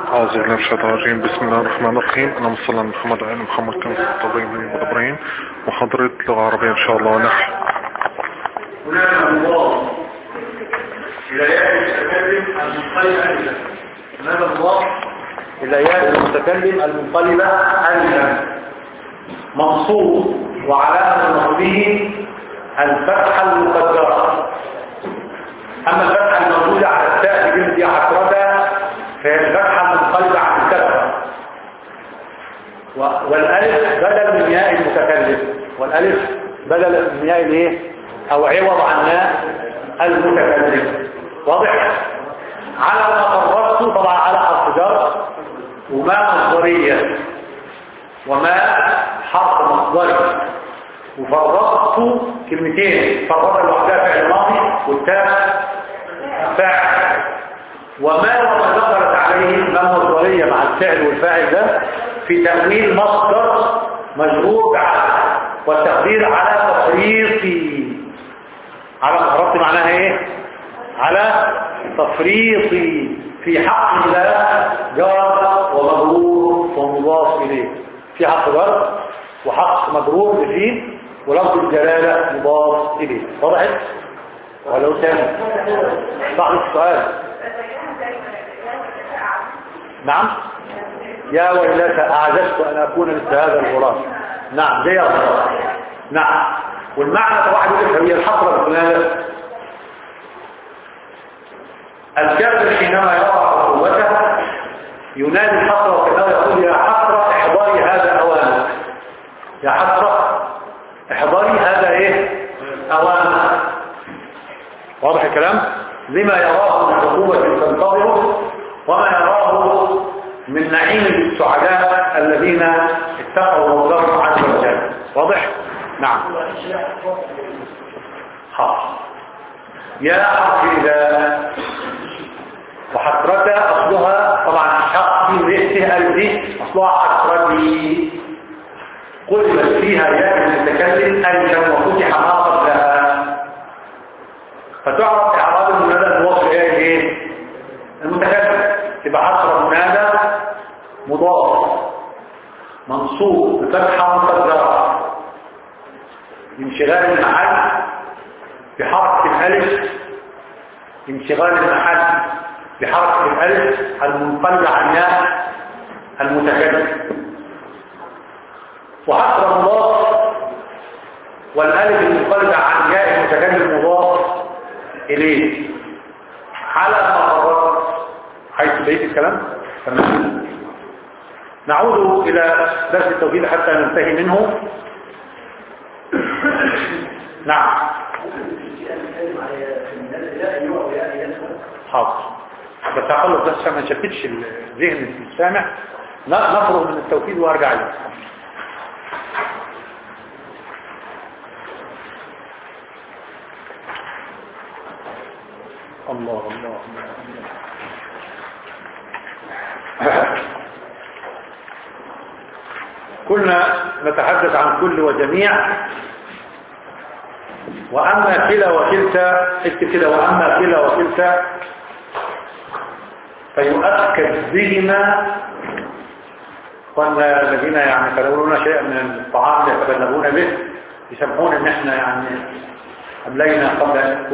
أعوذ بالله من الشيطان الرجيم بسم الله الرحمن الرحيم اللهم صل على محمد وعلى محمد كما صليت على ابراهيم وابراهيم محاضرة لغة عربية إن شاء الله ونحو هناك الله الآيات المتكلم المنقلبة ألزم منصوب وعلامة نصبه الفتحة المقدرة أما الفتحة الموجودة على التاء بجلد عقربة فهي الفتحة المنقلبة عن الكسرة و- والألف بدل من ياء المتكلم والألف بدل من ياء الايه أو عوض عن ياء المتكلم واضح على ما قررت طبعا على حرف جر وما مصدرية وما حرف مصدري وفرقت كلمتين فرقت لوحدها فعل ماضي والتاء فاعل وما وما ذكرت عليه ما مصدرية مع الفعل والفاعل ده في تأويل مصدر مجرور بعد والتقدير على تفريطي على قررت معناها ايه على تفريطي في حق الله جار ومجرور ومضاف اليه في حق جار وحق مجرور بفيه ولفظ الجلاله مضاف اليه وضحت ولو كان صح السؤال نعم يا ويلتى اعجزت ان اكون مثل هذا الغراب نعم زي الغراب نعم والمعنى واحد يقول هي الحصره بالبلاد الكافر حينما يرى قوته ينادي الحسرة وكذا يقول يا حسرة احضري هذا أوانك يا حسرة احضري هذا ايه أوانك واضح الكلام لما يراه من عقوبة تنتظره وما يراه من نعيم السعداء الذين اتقوا ربهم عز وجل واضح نعم حاضر يا حرف إذا وحسرته أصلها طبعا حق في ريحته دي أصلها حسرتي قلبت فيها ياء المتكلم ألزم وفتح ما قبلها فتعرف إعراب المنادى الموصل إليه إيه؟ المتكلم تبقى حسرة منادى مضاف منصوب بفتحة مقدرة انشغال المحل بحرف الألف انشغال المحل بحرف الألف المنقلب عن ياء المتكلم وحسر مضاف والألف المنقلب عن ياء المتكلم مضاف إليه على ما قررت حيث بيت الكلام تمام نعود إلى درس التوحيد حتى ننتهي منه نعم حاضر بس هخلص بس عشان ما نشتتش الذهن السامع لا نفرغ من التوحيد وارجع له الله الله الله كنا نتحدث عن كل وجميع وأما كلا وكلتا اكتب كده وأما كلا وكلتا فيؤكد بهما وأن الذين يعني تناولون شيئا من الطعام يتبلغون به يسمحون ان احنا يعني أملينا قبل أن نأكل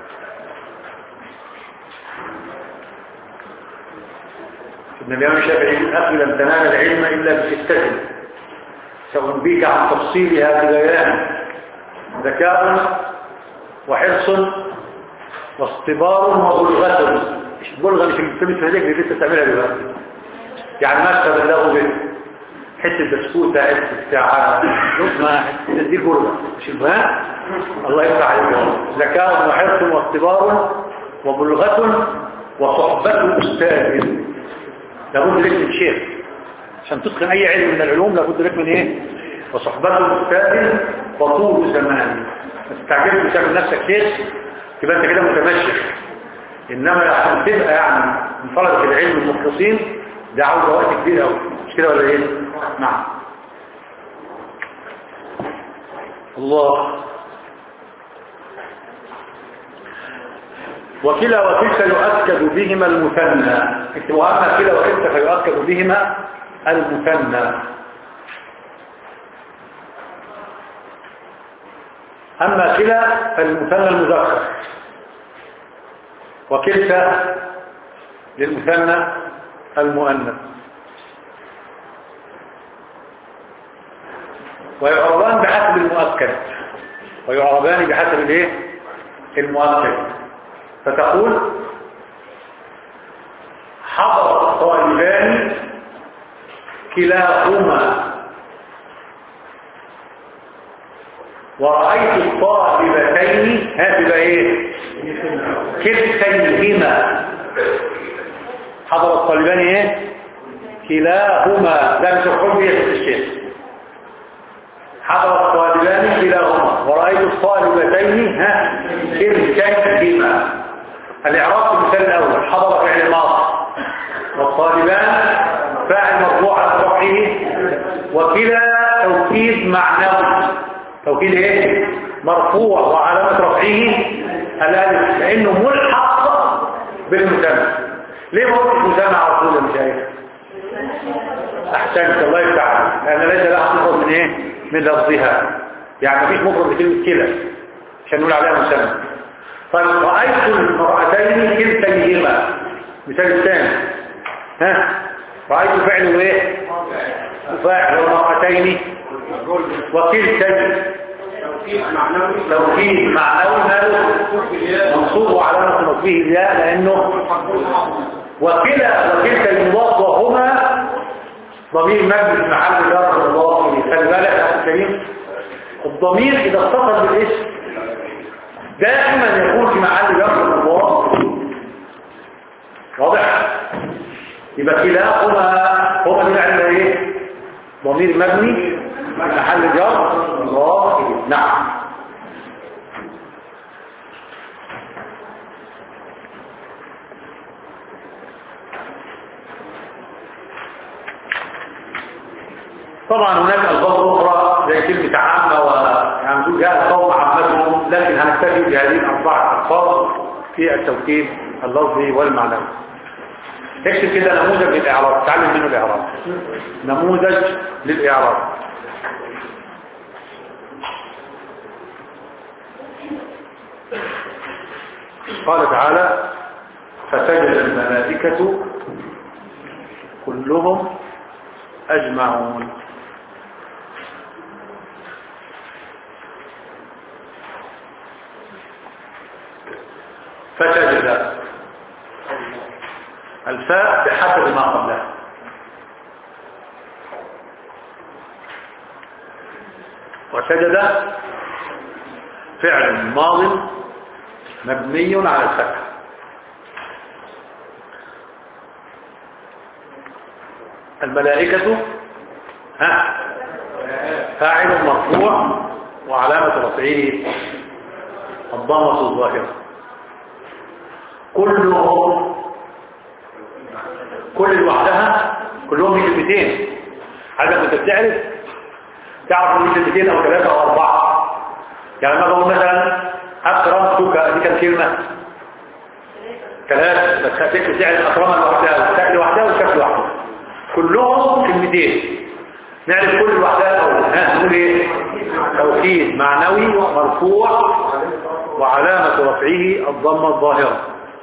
ابن الإمام الشافعي يقول أخي لم تنال العلم إلا بستة سأنبيك عن تفصيلها ببيان ذكاء وحرص واصطبار وبلغة مش بلغة مش الكلمة في هذيك اللي لسه تعملها دلوقتي يعني ما تبلغوا به حتة بسكوتة حتة بتاع لقمة حتة دي بلغة مش الفهم الله يفتح عليك ذكاء وحرص واصطبار وبلغة وصحبة أستاذ لابد لك من شيخ عشان تتقن أي علم من العلوم لابد لك من إيه وصحبته أستاذ وطول زمان ما تستعجلش تعمل نفسك شيخ تبقى انت كده متمشي انما عشان تبقى يعني من طلبة العلم المخلصين ده عاوز وقت كبير قوي مش كده ولا ايه نعم الله وكلا وتلك يؤكد بهما المثنى اكتبوا أما كلا وتلك فيؤكد بهما المثنى أما كلا فالمثنى المذكر وكلتا للمثنى المؤنث ويعربان بحسب المؤكد ويعربان بحسب الايه المؤكد فتقول حضر الطالبان كلاهما ورأيت الطالبتين هاتبا ايه كلتيهما حضر الطالبان ايه كلاهما ده مش الحب يا الشيخ حضر الطالبان كلاهما ورأيت الطالبتين ها كلتيهما الإعراب في المثال الأول حضر فعل ماضي والطالبان فاعل مرفوع على رفعه وكلا توكيد معنوي توكيد ايه مرفوع وعلامة رفعه الالف لانه ملحق بالمسمى ليه ما قلتش مسمى على طول يا مشايخ احسنت الله يفتح عليك. لان ليس لها مفرد من ايه من لفظها يعني مفيش مفرد بكلمه كده عشان نقول عليها مسمى طيب رايت المرأتين كلتيهما مثال الثاني ها رايت فعل ايه فاعل المرأتين وكلتا توكيد معنوي ماله منصوب وعلامة نصبه الياء لأنه وكلا وكلتا المضاف وهما ضمير مبني في محل جر مضاف إليه خلي بالك يا أخي الكريم الضمير إذا اتصل بالاسم دائما يكون في محل جر مضاف واضح يبقى كلاهما هما دي معنى ايه ضمير مبني محل جر مضاف إليه. نعم طبعا هناك الفاظ اخرى زي كلمه عامه ويعني نقول جاء القوم عامتهم لكن هنكتفي بهذه الاربعه الفاظ في التوكيد اللفظي والمعنوي اكتب كده نموذج للاعراب تعلم منه الاعراب نموذج للاعراب قال تعالى فسجد الملائكة كلهم أجمعون فسجد الفاء بحسب ما قبلها وسجد فعل ماض مبني على الفتح الملائكة ها فاعل مرفوع وعلامة رفعه الضمة الظاهرة كلهم كل لوحدها كلهم في كلمتين حاجة انت بتعرف تعرف ان كلمتين او ثلاثة او اربعة يعني ما بقول مثلا اكرمتك دي كانت كلمة ثلاث بس هتكتب تعرف اكرمها لوحدها والتاء لوحدها والكاف لوحدها كلهم كلمتين نعرف كل لوحدها الاول ها نقول ايه توكيد معنوي مرفوع وعلامة رفعه الضمة الظاهرة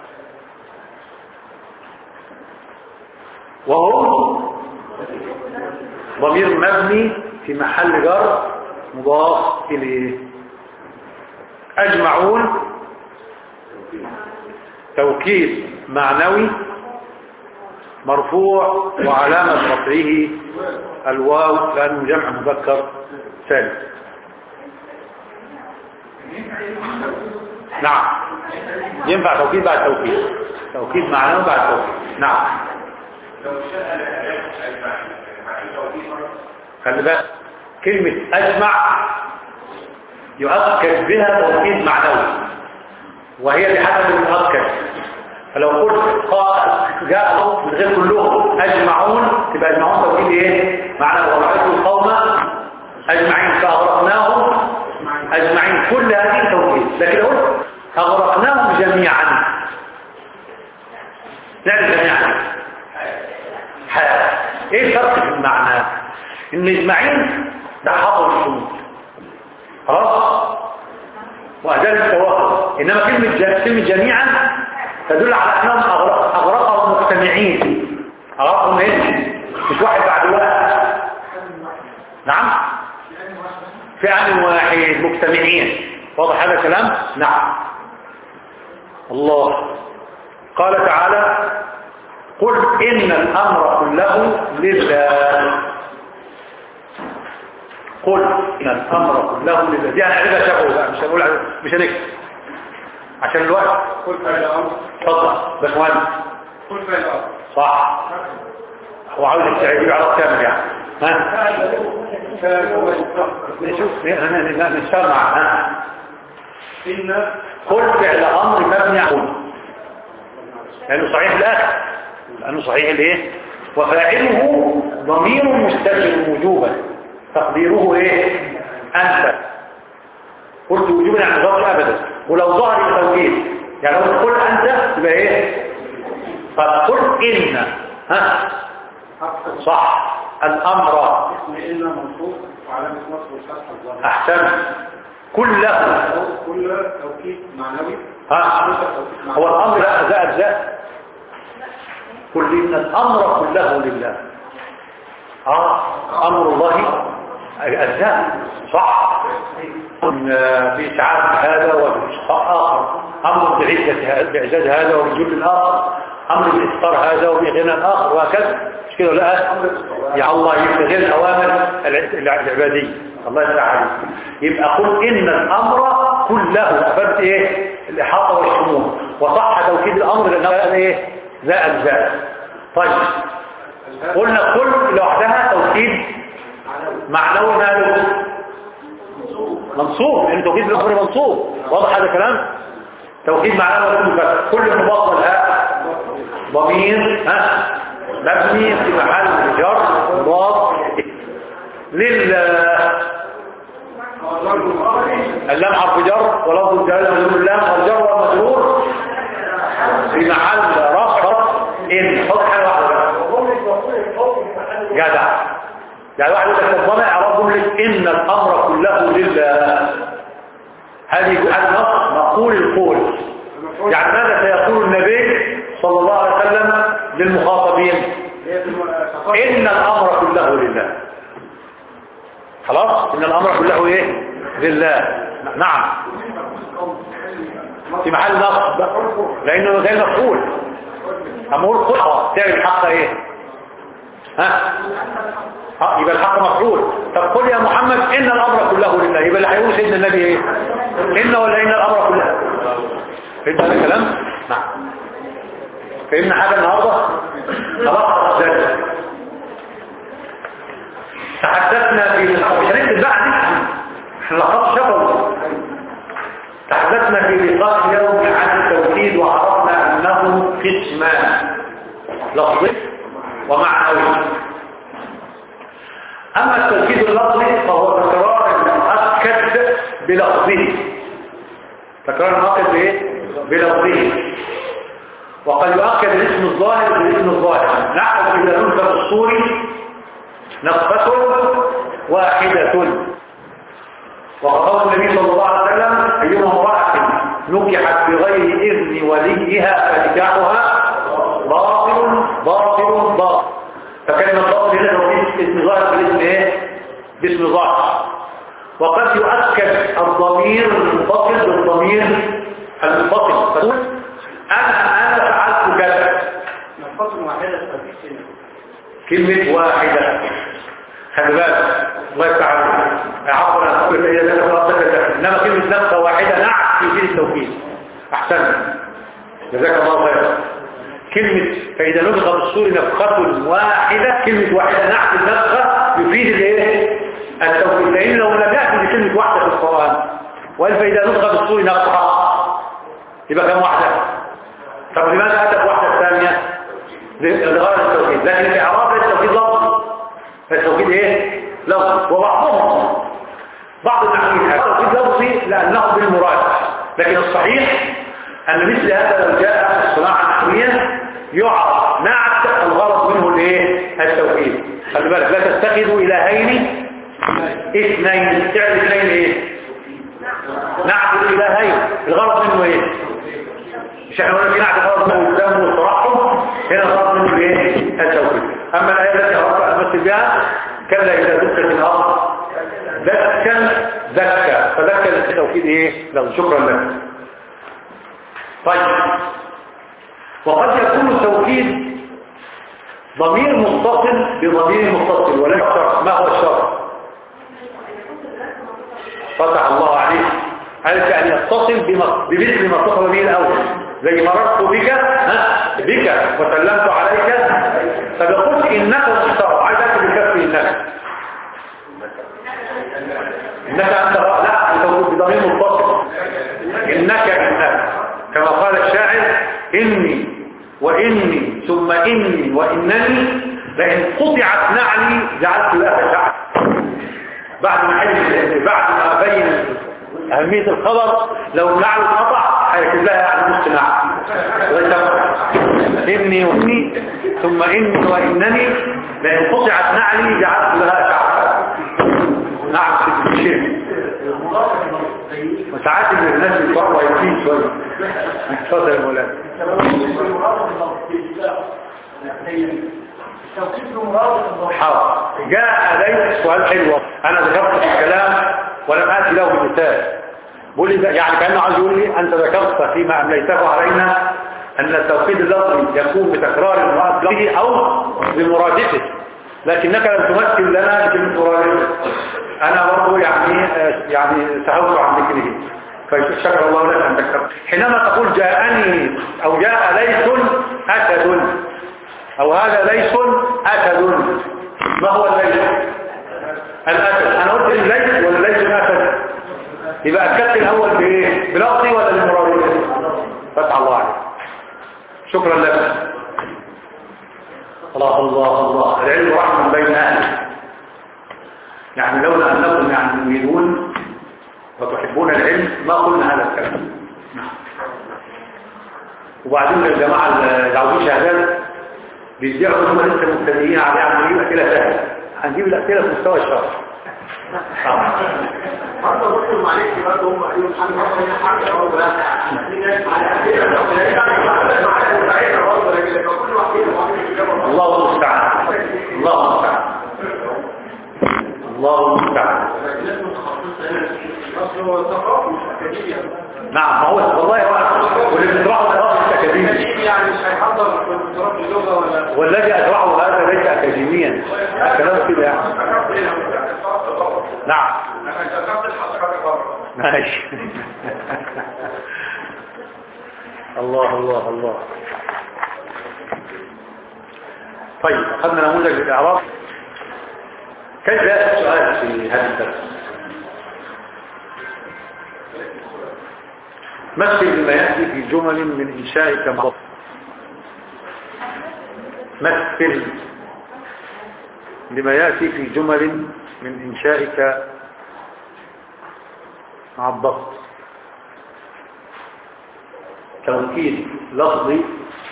وهم ضمير مبني في محل جر مضاف إليه أجمعون توكيد معنوي مرفوع وعلامة رفعه الواو لأنه جمع مذكر ثالث نعم ينفع توكيد بعد توكيد توكيد معنوي بعد توكيد نعم خلي بالك كلمة أجمع يؤكد بها توكيد معنوي وهي بحسب المؤكد فلو قلت قال جاء من غير كلهم أجمعون تبقى أجمعون توكيد إيه؟ معنى ورأيت القوم أجمعين فأغرقناهم أجمعين كل هذه توكيد لكن قلت أغرقناهم جميعا نعرف جميعا حال ايه الفرق في المعنى ان اجمعين ده حاضر الشمول خلاص وأداة التوافق إنما كلمة ج- كلمة جميعا تدل على أنهم أغرق- أغرقهم مجتمعين أغرقهم إيه؟ مش واحد بعد واحد نعم في عن واحد مجتمعين واضح هذا الكلام نعم الله قال تعالى قل إن الأمر كله لله قل إن الأمر كله لله دي هنعرفها شافوا بقى مش هنقول على- مش هنكتب عشان الوقت قل فعل أمر اتفضل باشمهندس قل فعل أمر صح هو عاوز يجيب على كامل يعني ها نشوف انا نشتغل مع ها إن كل فعل امر مبني على لانه صحيح الاخر لانه صحيح الايه وفاعله ضمير مستتر وجوبا تقديره ايه انت قلت وجوبا يعني ظهر ابدا ولو ظهر التوكيد يعني لو قل انت يبقى ايه فقل ان ها صح الامر اسم إن منصوب وعلامة نصب الفتحة الظاهرة احسن كله كل توكيد معنوي ها هو الامر لا ده اجزاء كل ان الامر كله لله اه امر الله اجزاء صح بإسعاد هذا وبإسقاء آخر أمر بعزة هذا بإعزاز هذا وبجل الآخر أمر بإفطار هذا وبغنى الآخر وهكذا مش كده لا يا الله يبتغي الأوامر الع- العبادية الله يستعان يبقى قل إن الأمر كله أفدت إيه الإحاطة والشمول وصح توكيد الأمر لأنه قال إيه ذا أجزاء طيب قلنا كل لوحدها توكيد معنوي ماله منصوب لان توكيد الامر منصوب واضح هذا الكلام توكيد معناه كل فتح كل مفضل ها ضمير ها مبني في محل جر مضاف لله اللام حرف جر ولفظ الجلاله مجرور اللام والجر والمجرور في محل رفع ان حط حاجه واحده بس. جدع يعني واحد يقول لك ربنا اعراب جمله ان الامر كله لله هذه هذا نص مقول القول يعني ماذا سيقول النبي صلى الله عليه وسلم للمخاطبين ان الامر كله لله خلاص ان الامر كله ايه لله نعم في محل نصب لانه غير مفعول اما اقول قل تعرف الحق ايه ها ها يبقى الحق مفعول طب قل يا محمد ان الامر كله لله يبقى اللي هيقول سيدنا النبي ايه ان ولا ان الامر كله فهمت هذا الكلام نعم فهمنا حاجه النهارده خلاص ذلك تحدثنا في مش هنكتب بعد احنا لقد شفوا تحدثنا في لقاء اليوم عن التوحيد وعرفنا انه قسمان لفظي ومعنوي أما التوكيد اللفظي فهو تكرار مؤكد بلفظه تكرار مؤكد بإيه؟ بلفظه وقد يؤكد الاسم الظاهر بالاسم الظاهر نحو إذا ننفى الصور نفة واحدة وقال النبي صلى الله عليه وسلم أيما امرأة نكحت بغير إذن وليها فنكاحها باطل باطل باطل فكلمة باطل هنا لو في اسم ظاهر بالاسم ايه؟ باسم ظاهر وقد يؤكد الضمير المنفصل بالضمير المنفصل فتقول أنا أنا فعلت كذا نفصل واحدة تفكير كلمة واحدة خلي بالك الله يفتح عفوا انا اقول اذا ذكر الله انما كلمة نفسه واحدة نعت في سن التوكيد احسن جزاك الله خيرا كلمة فإذا نفخ في الصور نفخة واحدة كلمة واحدة نعت النفخة يفيد الايه التوكيد لأن لو لم يأتي بكلمة واحدة في القرآن وقال فإذا نفخ في الصور نفخة يبقى كم واحدة طب لماذا أتت واحدة الثانية لغرض التوكيد لكن الإعراب التوكيد لفظ فالتوكيد ايه لفظ وبعضهم بعض النحويين التوكيد لفظي لأنه بالمراد لكن الصحيح أن مثل هذا لو جاء في الصناعة النحوية يعرف نعت الغرض منه الايه التوحيد خلي بالك لا تتخذوا الهين اثنين فعل اثنين ايه نعت الالهين الغرض منه ايه مش احنا قلنا في نعت الغرض منه الدم والترحم هنا الغرض منه ايه التوحيد اما الايه التي اردت ان امثل بها كلا اذا دكت الارض دكا دكا فدكا التوحيد ايه لو شكرا لك طيب وقد يكون التوكيد ضمير متصل بضمير متصل وليس شرط ما هو الشرط فتح الله عليه قالت أن يتصل بم- بمثل ما اتصل به الأول زي مررت بك ها بك وسلمت عليك فبقلت إنك مختار عايز أكتب الكف إنك إنك أنت لا أنت تقول بضمير متصل إنك إنك كما قال الشاعر إني وإني ثم إني وإنني لئن قطعت نعلي جعلت لها شعر بعد ما حل بعد ما أبين أهمية الخبر لو النعل انقطع هيكتب لها يعني نص نعل إني وإني ثم إني وإنني لئن قطعت نعلي جعلت لها شعر نعم ست شيء وساعات الناس بيطلعوا يمين شويه اتفضل يا مولانا حاضر جاء لي سؤال حلو انا ذكرت في الكلام ولم اتي له بمثال بقول لي ده- يعني كانه عايز يقول لي انت ذكرت فيما امليته علينا ان التوحيد اللفظي يكون بتكرار المراد لفظه او بمرادفه لكنك لم تمثل لنا بكلمه مرادفه انا برضه يعني آه، يعني سهوت عن ذكره فشكر الله لك ان ذكرت حينما تقول جاءني او جاء ليس اسد او هذا ليس اسد ما هو الليس الاسد انا قلت الليس ولا ليس اسد يبقى اكدت الاول بايه بلفظي ولا بالمرادفه فتح الله عليك شكرا لك الله الله الله العلم رحمة بين أهله يعني لولا أنكم يعني تريدون وتحبون العلم ما قلنا هذا الكلام وبعدين الجماعة اللي عاوزين شهادات بيدعوا هم لسه مبتدئين عليه عم نجيب أسئلة سهلة هنجيب الأسئلة في مستوى الشرح آه. برضه بقول معلش برضه هم قالوا الحمد لله حاجه برضه لا كل واحد الله المستعان الله المستعان الله المستعان نعم ما هو والله هو واللي بيزرعه دراسة أكاديمي يعني مش هيحضر في دكتوراه اللغه ولا والذي أزرعه هذا ليس أكاديميا الكلام كده يعني نعم انا ذكرت الحضرتك بره ماشي الله الله الله طيب أخذنا نموذج للإعراب كيف يأتي السؤال في هذا الدرس مثل ما يأتي في جمل من إنشائك مضبط مثل لما يأتي في جمل من إنشائك مع الضغط توكيد لفظي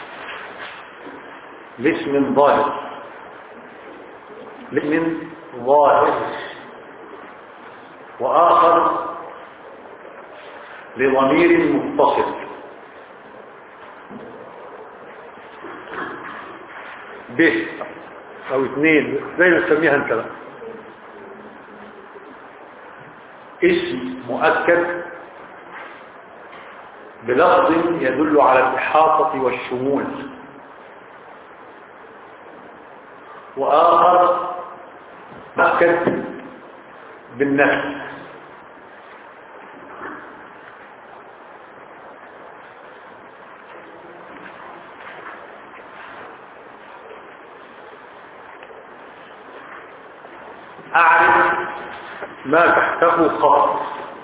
لاسم ظاهر لاسم ظاهر وآخر لضمير متصل به او اثنين زي ما تسميها انت بقى اسم مؤكد بلفظ يدل على الإحاطة والشمول وآخر مؤكد بالنفس أعرف ما تحته خط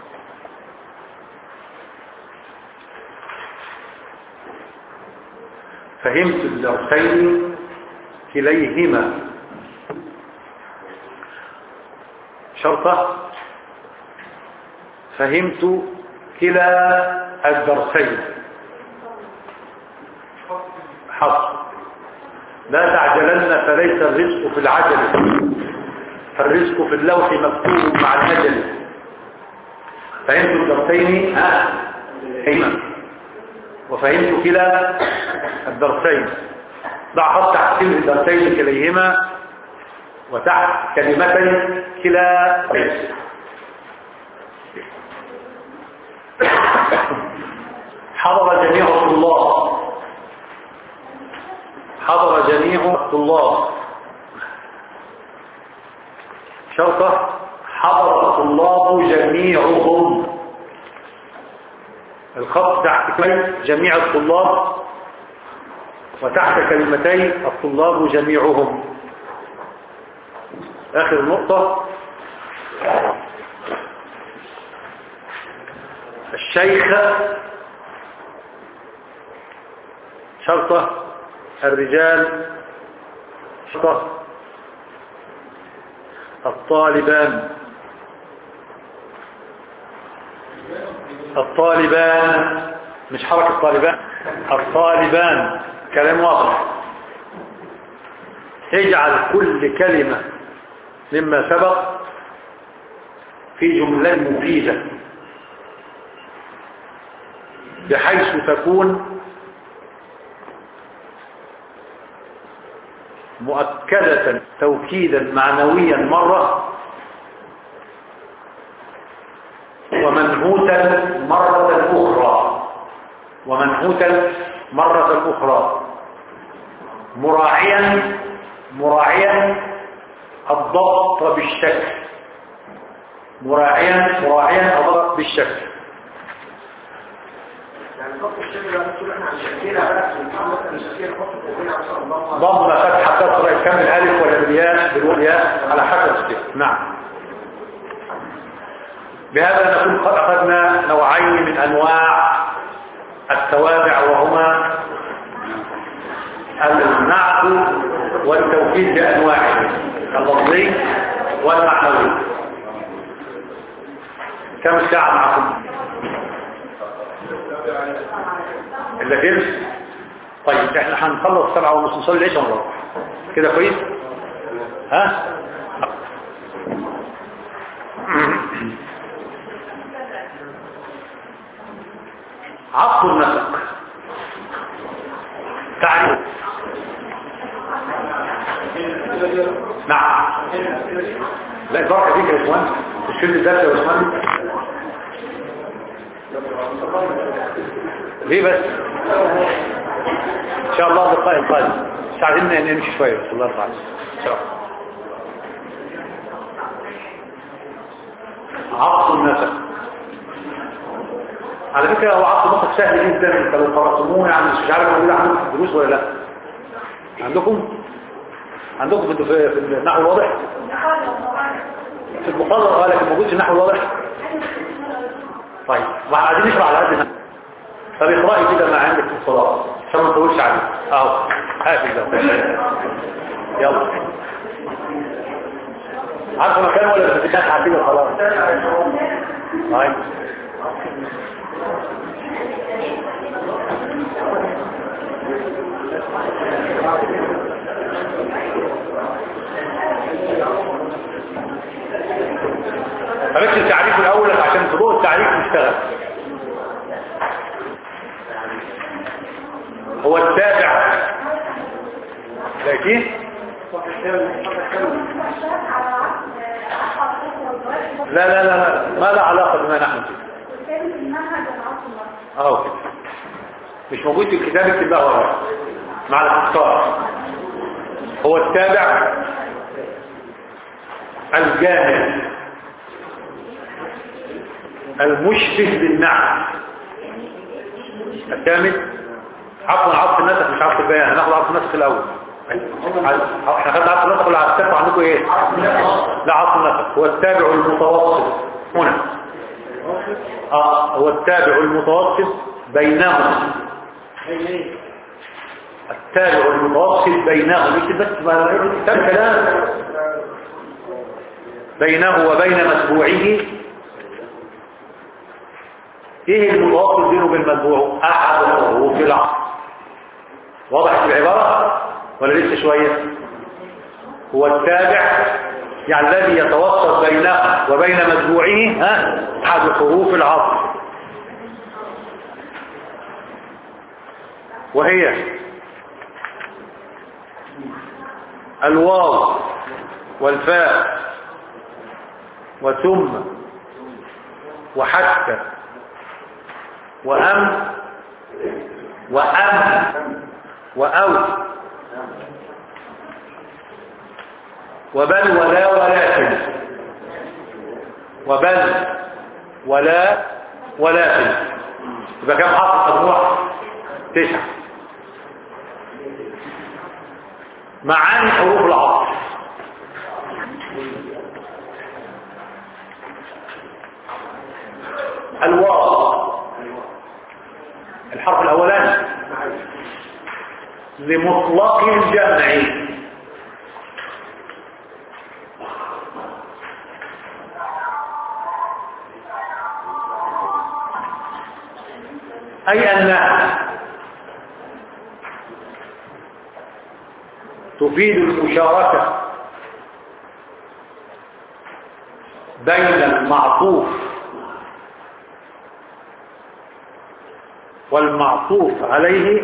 فهمت الدرسين كليهما شرطة فهمت كلا الدرسين حصر لا تعجلن فليس الرزق في العجل فالرزق في اللوح مكتوب مع الأجل فهمت الدرسين ها أيمن وفهمت كلا الدرسين ضع خط تحت كل الدرسين كليهما وتحت كلمتين كلا رزق حضر جميع الطلاب حضر جميع الطلاب شرطة حضر الطلاب جميعهم الخط تحت كلمة جميع الطلاب وتحت كلمتي الطلاب جميعهم آخر نقطة الشيخ شرطة الرجال شرطة الطالبان الطالبان مش حركة الطالبان الطالبان كلام واضح اجعل كل كلمة مما سبق في جملة مفيدة بحيث تكون مؤكدة توكيدا معنويا مرة ومنهوتا مرة أخرى ومنهوتا مرة أخرى مراعيا مراعيا الضبط بالشكل مراعيا مراعيا الضبط بالشكل يعني خط الشكل ده بتقول احنا هنشكلها بقى ونحاول مثلا نشكلها خط التوزيع عشان نضمها ضم فتحة كسرة كم الالف ولا بالياء بالياء على حسب الشكل نعم بهذا نكون قد أخذنا نوعين من أنواع التوابع وهما النعت والتوكيد بأنواعه اللفظي والمعنوي كم ساعة معكم؟ إلا كده؟ طيب احنا هنخلص سبعة ونص نصلي العشاء ونروح كده كويس؟ ها؟ عطف النسق تعريف نعم لا البركة فيك يا اخوان الشد الدرس يا اخوان ليه بس ان شاء الله اللقاء القادم ساعدنا ان نمشي شوية بس الله يرضى ان شاء الله عطف النسق على فكرة هو عطف النسق سهل جدا انت لو قرأتموه يعني مش عارف موجود عندكم في الدروس ولا لا عندكم عندكم في في في النحو الواضح في المقرر اه لكن موجود في النحو الواضح طيب واحنا عايزين نشرح على قد طب اقرأي كده ما عندك في الصلاة عشان ما نطولش عليك اهو هات ده يلا عارفه مكان ولا بتتكلم عارفين خلاص طيب فبس التعريف الاول عشان في ضوء التعريف نشتغل هو التابع لكن لا لا لا لا ما له علاقة بما نحن فيه اه كده مش موجود في الكتاب اكتب بقى وراه مع الاختصار هو التابع الجامد المشبه بالنعم الجامد عفوا عطف النسخ مش عطف البيان هناخد عطف النسخ الاول احنا خدنا عطف النسخ ولا عطف عندكم ايه لا عطف النسخ هو التابع المتوسط هنا اه هو التابع المتوسط بينهم التابع المتوسط بينهم اكتب بس ما كتاب كلام بينه وبين متبوعه ايه المتوسط بينه وبين متبوعه احد الحروف العصر واضح العبارة ولا لسه شوية هو التابع يعني الذي يتوسط بينه وبين متبوعه ها أحد حروف العطف وهي الواو والفاء وثم وحتى وأم وأم وأو وبل ولا ولكن وبل ولا ولكن يبقى كم حرف مجموع تسعة معاني حروف العطف الواو الحرف الاولاني لمطلق الجمع أي أنها تفيد المشاركة بين المعطوف والمعطوف عليه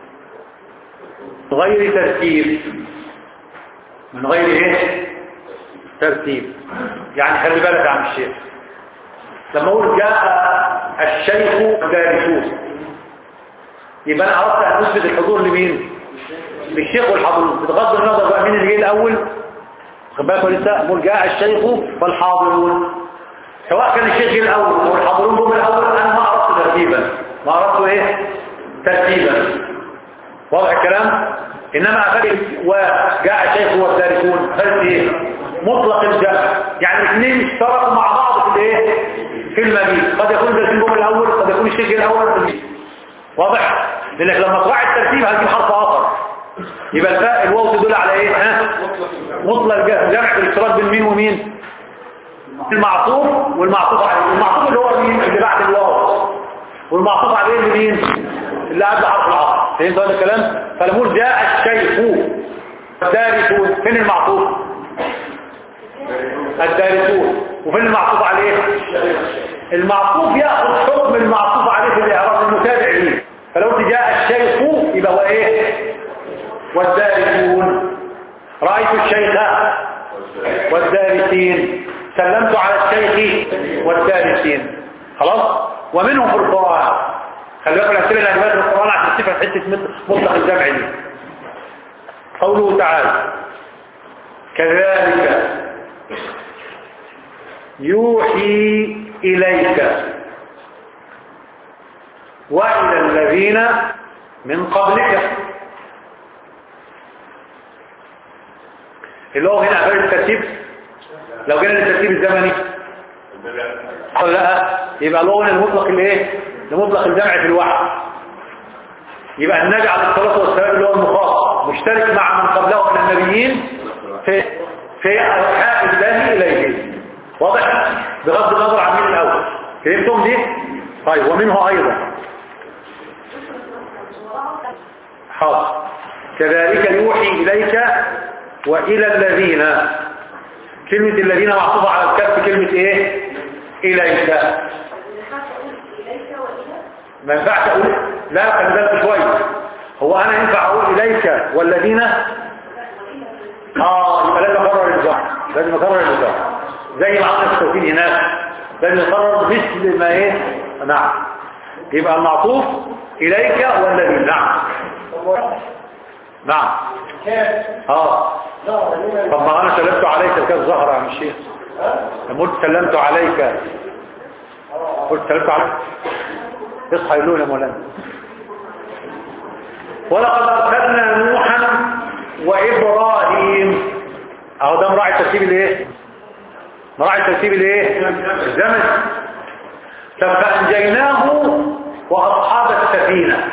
غير ترتيب من غير ايه ترتيب يعني خلي بالك عن الشيخ لما اقول جاء الشيخ دارسون يبقى انا عرفت ان اثبت الحضور لمين للشيخ والحاضرون بغض النظر بقى مين اللي جاي الاول خد بالك ولا لسه بقول جاء الشيخ والحاضرون سواء كان الشيخ جه الاول او الحاضرون هم الاول انا ما عرفت ترتيبا ما عرفت ايه ترتيبا واضح الكلام انما اخذت وجاء الشيخ والدارسون اخذت ايه مطلق الجمع يعني الاثنين اشتركوا مع بعض في الايه في المبيت قد يكون الدارسين هم الاول قد يكون الشيخ الاول واضح لانك لما تراعي الترتيب هتجيب حرف اخر يبقى الفاء الواو تدل على ايه ها مطلق الجمع بالاشتراك بين مين ومين المعطوف والمعطوف عليه المعطوف اللي هو مين اللي بعد الواو والمعطوف عليه اللي مين اللي قبل حرف العطف فهمت هذا الكلام فلمول جاء الشيخ الدارسون فين المعطوف الدارسون وفين المعطوف عليه المعطوف ياخذ حكم المعطوف عليه في الاعراب المتابع ليه فلو قلت جاء الشيخ يبقى هو ايه والدارسون رايت الشيخ والدارسين سلمت على الشيخ والدارسين خلاص ومنهم في القرآن خلي بالك الأسئلة اللي هنبات في القرآن عشان تفهم حتة مطلق الجمع دي قوله تعالى كذلك يوحي إليك وإلى الذين من قبلك اللي هو هنا أفعال الترتيب لو جينا للترتيب الزمني ولا لا يبقى لون المطلق اللي ايه لمطلق الجمع في الوحي يبقى النبي عليه الصلاه والسلام اللي هو المخاطب مشترك مع من قبله من النبيين في في اوحاء الله اليه واضح بغض النظر عن مين الاول فهمتم دي طيب ومنه ايضا حاضر كذلك يوحي اليك والى الذين كلمة الذين معطوفة على الكف كلمة ايه اليك ما ينفعش اقول لا خلي بالك شويه هو انا ينفع اقول اليك والذين اه يبقى لازم اكرر الجمع لازم اكرر الجمع زي ما عملنا في التوكيل هناك لازم اكرر مثل ما ايه نعم يبقى المعطوف اليك والذين نعم نعم اه طب ما انا سلمت عليك كيف ظهر يا عم الشيخ لما قلت سلمت عليك قلت سلمت عليك اصحى يقولون يا مولانا ولقد ارسلنا نوحا وابراهيم اهو ده مراعي ترتيب الايه مراعي ترتيب الايه الزمن طب فانجيناه واصحاب السفينه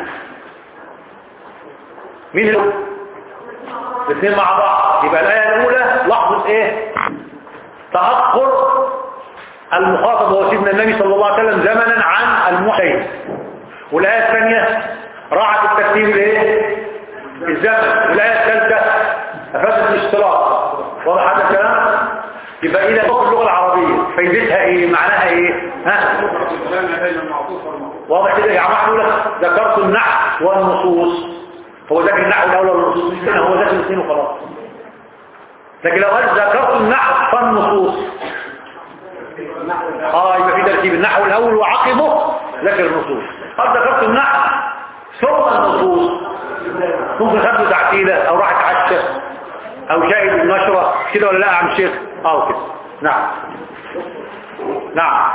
مين الاول الاثنين مع بعض يبقى الايه الاولى لحظه ايه تاخر المخاطب هو سيدنا النبي صلى الله عليه وسلم زمنا عن المحيي والايه الثانيه راعت الترتيب الايه الزمن والايه الثالثه واضح هذا الكلام يبقى اذا في اللغه العربيه فايدتها ايه معناها ايه ها واضح كده يا عم اقول لك ذكرت النحو والنصوص هو ذاكر النحو الاول والنصوص مش كده هو ذاكر الاثنين وخلاص لكن لو قال ذكرت النحو فالنصوص اه يبقى في ترتيب النحو الاول وعقبه ذكر النصوص قد ذكرت النحو ثم النصوص ممكن خدوا تعتيله او راح اتعشى او شاهد النشرة كده ولا لا يا عم الشيخ اه كده نعم نعم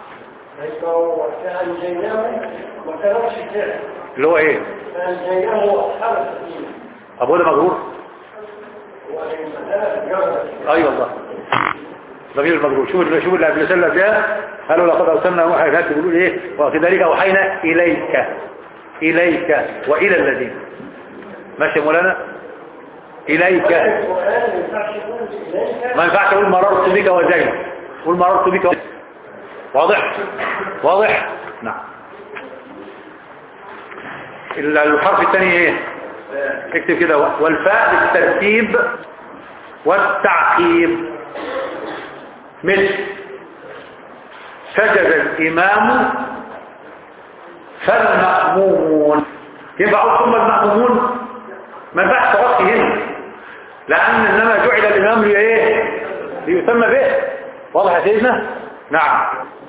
اللي هو ايه ابوه ده مجرور اي والله ضمير المجرور شوف شوف اللي قبل سنه ده قالوا لقد ارسلنا نوحا الى بيقولوا ايه وكذلك اوحينا اليك اليك والى الذين ماشي يا مولانا اليك ما ينفعش اقول مررت بك وزيد قول مررت بك وزيد. واضح واضح نعم الحرف الثاني ايه اكتب كده والفاء للترتيب والتعقيب مثل سجد الإمام فالمأمومون يبقى أقول ثم المأمومون ما ينفعش تغطي هنا لأن إنما جعل الإمام لإيه ليسمى به واضح يا سيدنا نعم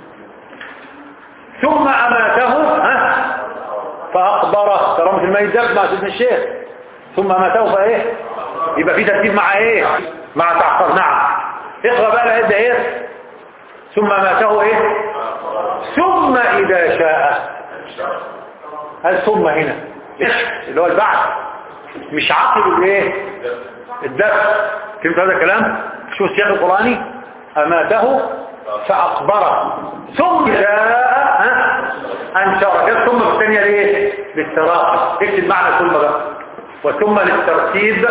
ثم أماته ها فأقبره ترى مثل ما يدب مع سيدنا الشيخ ثم أماته فإيه يبقى في ترتيب مع إيه مع تعقر نعم اقرأ بقى الآية ده ايه ثم ماته ايه ثم اذا شاء هل ثم هنا اللي هو البعث مش عقل الايه الدفع فهمت هذا الكلام شو السياق القرآني اماته فاقبره ثم جاء ها انشر جاء ثم في الثانية ليه للتراقب اكتب معنى ثم بقى وثم للترتيب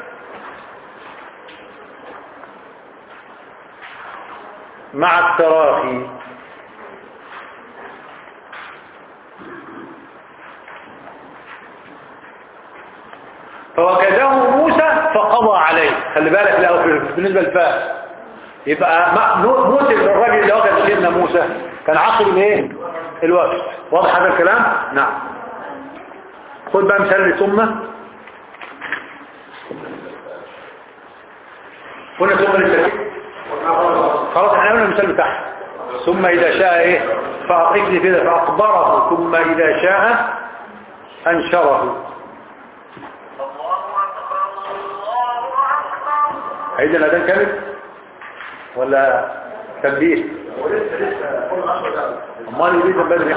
مع التراخي فوكزه موسى فقضى عليه خلي بالك لا بالنسبة للفاء يبقى موسى الراجل اللي وكز سيدنا موسى كان عقل الايه الوقت واضح هذا الكلام نعم خد بقى مثال ثم قلنا ثم للترتيب خلاص احنا قلنا المثال بتاعها ثم اذا شاء ايه فاعطيك كده فاخبره ثم اذا شاء انشره عيد الاذان كامل ولا تنبيه امال يريد بدري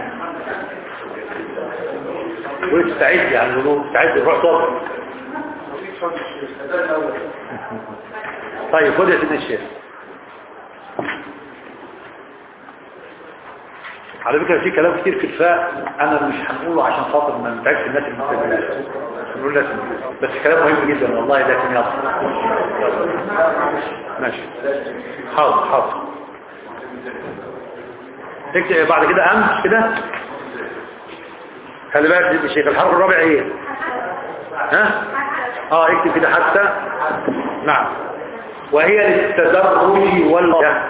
ويستعد يعني يقولوا استعد روح صبر طيب خد يا سيدنا الشيخ على فكرة في كلام كتير في الفاء انا مش هنقوله عشان خاطر ما نتعبش الناس المستقبلات نقول لازم بس كلام مهم جدا والله لكن يلا ماشي حاضر حاضر تكتب بعد كده امس كده خلي بالك يا شيخ الحرف الرابع ايه ها اه اكتب كده حتى نعم وهي للتدرج والغاية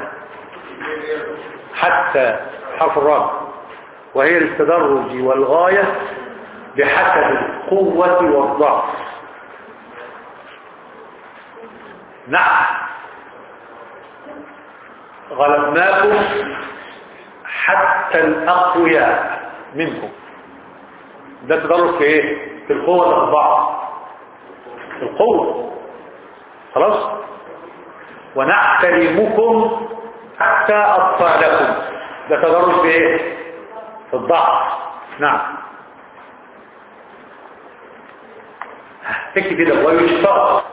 حتى حرف الرابع وهي للتدرج والغاية بحسب القوة والضعف نعم غلبناكم حتى الأقوياء منكم ده تدرج في ايه في القوة والضعف في القوة خلاص ونحترمكم حتى أطفالكم ده تدرج بايه في الضعف نعم تكتب كده ويشترط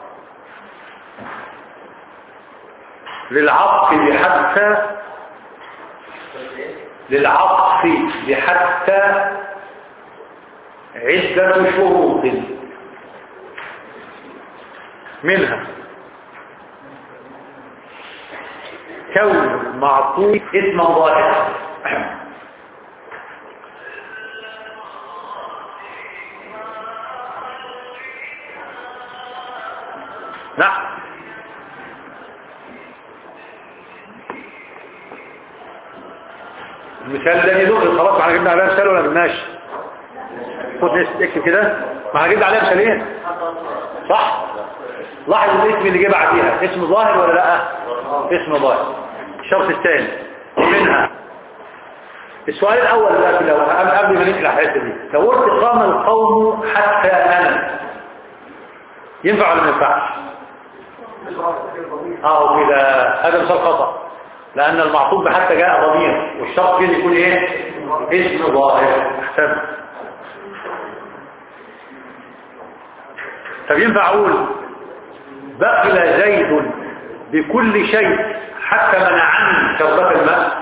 للعطف بحتى للعطف بحتى عدة شروط منها كون معطوف اسما ظاهرا نعم المثال ده يدخل خلاص احنا جبنا عليها مثال ولا جبناش خد نس- اكتب كده ما احنا جبنا عليها مثالين صح لاحظ الاسم اللي جه بعديها اسم ظاهر ولا لا اسم ظاهر الشرط الثاني منها السؤال الاول دلوقتي لو قبل قبل ما نشرح الحته دي لو قلت قام القوم حتى انا ينفع ولا ما ينفعش اه كده هذا مثال خطا لان المعطوف حتى جاء ضمير والشرط كده يكون ايه اسم ظاهر احسن طب ينفع اقول بخل زيد بكل شيء حتى منعني شربة الماء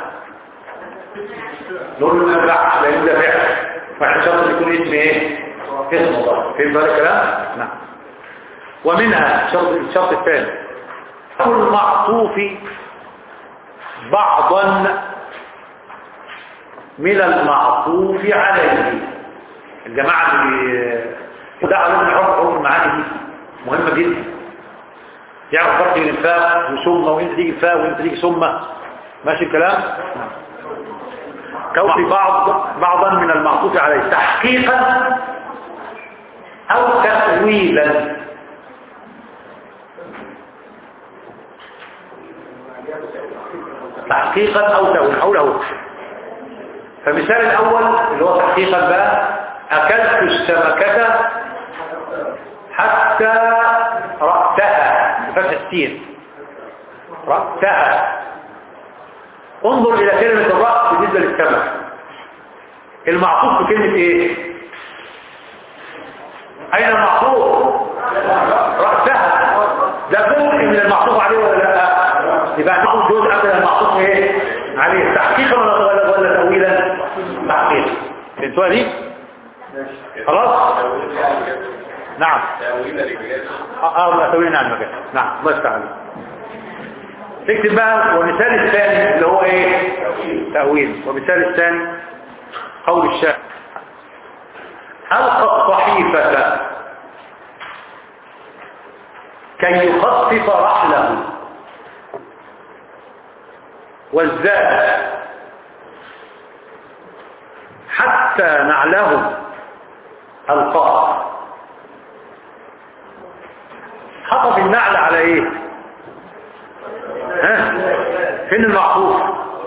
نقول له ما ينفعش لان ده فعل فاحنا شرط يكون اسم ايه اسم الله فهمت هذا الكلام نعم ومنها الشرط الشرط الثاني كل معطوف بعضا من المعطوف عليه الجماعه اللي وده عليهم الحكم حكم المعاني دي مهمه جدا يعرف فرق بين الفاء وثم وانت تيجي الفاء وانت تيجي ثم ماشي الكلام كون بعض بعضا من المعطوف عليه تحقيقا او تأويلا تحقيقا او تأويلا او له فمثال الاول اللي هو تحقيقا بقى اكلت السمكة حتى رأتها بفتح السين رأتها انظر الى كلمة الرأس بالنسبة للسمك المعطوف بكلمة ايه اين المعطوف رأسها ده جزء من المعطوف عليه ولا لا يبقى ناخد جزء من المعطوف ايه عليه تحقيقا ولا ولا, ولا تأويلا تحقيقا فهمتوها دي خلاص نعم اه اه تأويل عن المكان نعم الله يستعان اكتب بقى والمثال الثاني اللي هو ايه تأويل والمثال الثاني قول الشاعر ألقى الصحيفة كي يخفف رحله والزاد حتى نعله ألقاه خطف النعل على ايه ها فين المعطوف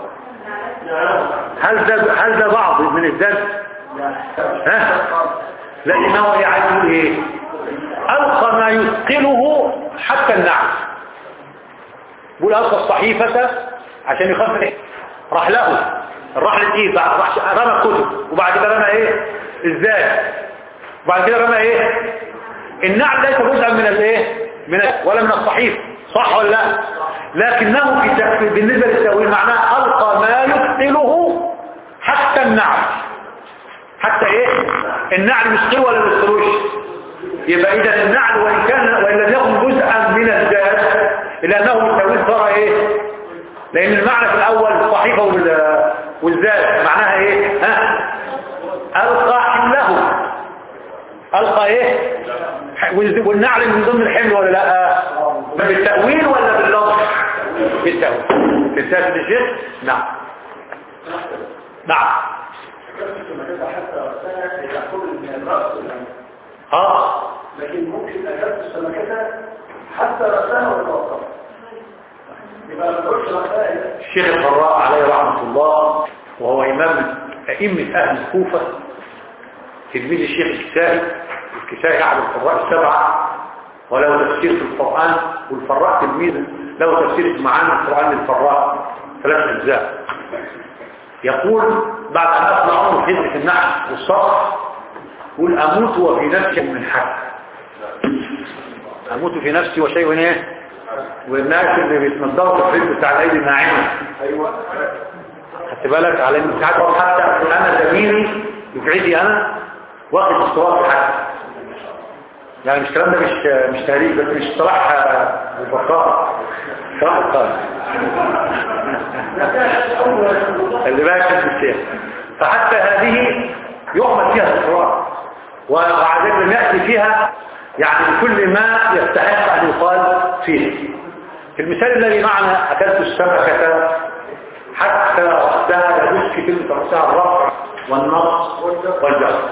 هل ده هل ده بعض من الذات ها لكنه يعد ايه القى ما يثقله حتى النعل بيقول القى الصحيفه عشان يخفف ايه راح له الرحل ايه بعد راح رمى الكتب وبعد كده رمى ايه الذات وبعد كده رمى ايه النعل ليس جزءا من الايه من ال- ولا من الصحيفه صح ولا لا لكنه في تأكيد بالنسبه للتاويل معناه القى ما يثقله حتى النعل حتى ايه النعل يثقله ولا ما يثقلوش يبقى اذا النعل وان كان وان لم يكن جزءا من الذات الا انه بالتاويل صار ايه لان المعنى في الاول الصحيفه وال- والذات معناها ايه ها القى حمله القى ايه ح- والز- والنعل من ضمن الحمل ولا لا بالتاويل ولا باللفظ بالتاويل بالتاويل الشيخ نعم نعم اه لكن ممكن أجلت السمكة حتى رأسها وتوقف يبقى ما تقولش رأسها الشيخ الفراء عليه رحمة الله وهو إمام من أئمة أهل الكوفة تلميذ الشيخ الكسائي الكسائي أحد القراء السبعة وله تفسير في القرآن والفراء تلميذ له تفسير في معاني القرآن للفراء ثلاث أجزاء يقول بعد أن أطلع عنه خدمة النحل والصرف يقول أموت وفي نفسي من حد أموت في نفسي وشيء إيه والناس اللي بيتنضروا في الفيلم بتاع الايدي الناعمه أيوة خدت بالك على ان ساعات حتى انا زميلي يفعلي انا واخد اصطلاح حتى يعني مش الكلام ده مش مش تهريج بس مش اصطلاح البقاء اصطلاح القلب اللي بقى شد الشيخ فحتى هذه يعمل فيها الاصرار وعادة لم يأتي فيها يعني بكل ما يستحق أن يقال فيه المثال الذي معنا أكلت السمكة حتى وقتها يجوز في كلمة رأسها الرفع والنص والجر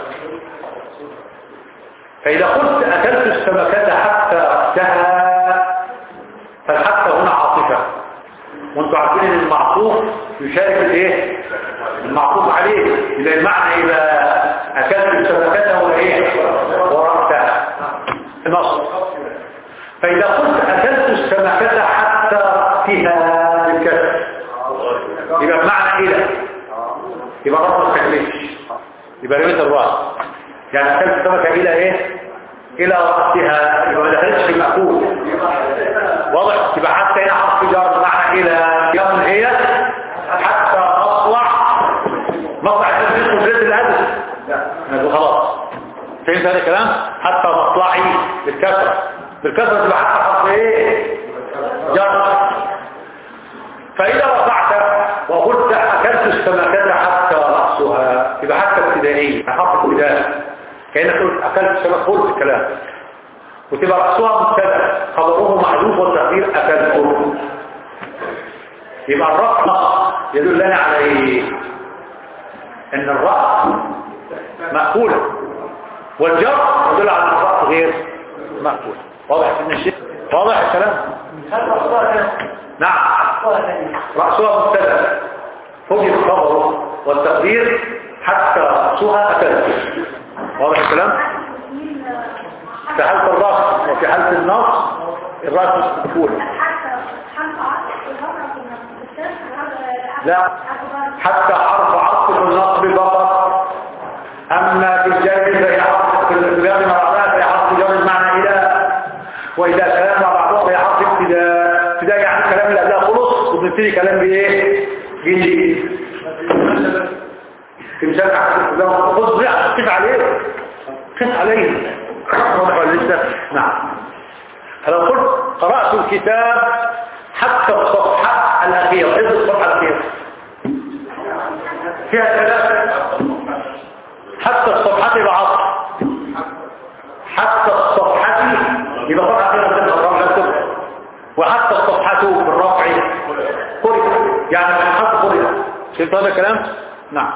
فإذا قلت أكلت السمكة حتى وقتها فالحتى هنا عاطفة وانتوا عارفين ان المعطوف يشارك الايه المعطوف عليه يبقى المعنى اذا اكلت السمكة وايه ورأتها النص فإذا قلت أكلت السمكة حتى رأتها بالكسر يبقى بمعنى إلى يبقى رب ما تكلمش يبقى رميت الرأس يعني أكلت السمكة إلى إيه إلى رأسها يبقى ما دخلتش في المأكول واضح يبقى حتى هنا حرف جر بمعنى إلى يوم هي حتى أطلع مطلع التنفيذ قدرة الهدف لا خلاص فهمت هذا الكلام حتى مطلعي بالكسر بالكسر تبقى حتى حرف ايه جر فإذا رفعت وقلت أكلت السمكة حتى رأسها يبقى حتى ابتدائية حرف ابتدائي كأنك قلت أكلت السمكة قلت الكلام وتبقى رأسها مبتدا خبره محذوف والتقدير أكلته يبقى الرفع يدلنا على ايه ان الرأس مأكولة والجر يدل على ان الرأس غير مأكول واضح ان الشيء واضح الكلام نعم رأسها مبتدا فوجد خبره والتقدير حتى رأسها أكلت واضح الكلام في حالة الرأس وفي حالة النص الرأس مأكولة لا حتى حرف عطف النصب فقط أما في الجر فهي حرف في الابتداء مع بعضها فهي حرف جر بمعنى إله وإذا كلام مع بعضها فهي حرف ابتداء ابتداء يعني الكلام اللي قبلها خلص وبنبتدي كلام بإيه؟ جديد تمثال حرف لو خذ بقى قف عليه قف عليه واضح ولا لسه؟ نعم فلو قلت قرأت الكتاب حتى الصفحة الأخيرة حفظ الصفحة الأخيرة فيها ثلاثة حتى الصفحة يبقى عصر حتى الصفحة يبقى صفحة كده تبقى الرفع تبقى وحتى الصفحة بالرفع قرئ يعني الصفحة قرئ شفت هذا الكلام؟ نعم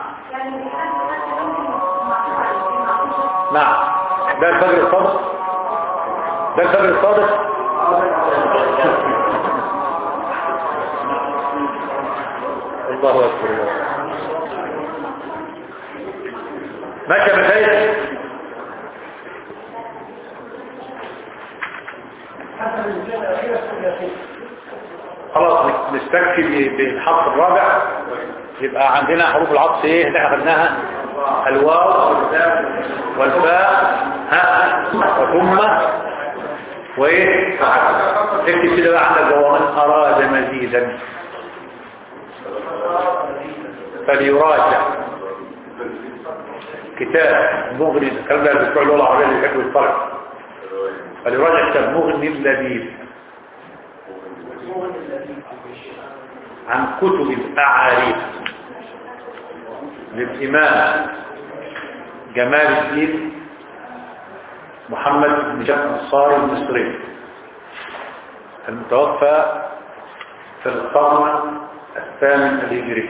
نعم ده الفجر الصادق ده الفجر الصادق الله أكبر الله ماشي بخير خلاص نستكفي بالحرف الرابع يبقى عندنا حروف العطف ايه اللي احنا خدناها الواو والفاء ها وثم وايه اكتب كده بقى عندك ومن اراد مزيدا فليراجع كتاب مغني الكلام ده بتوع اللغه العربيه اللي بيحبوا يتفرج فليراجع كتاب مغني اللبيب عن كتب الاعاريف للامام جمال الدين محمد بن جعفر الانصاري المصري المتوفى في القرن الثامن الهجري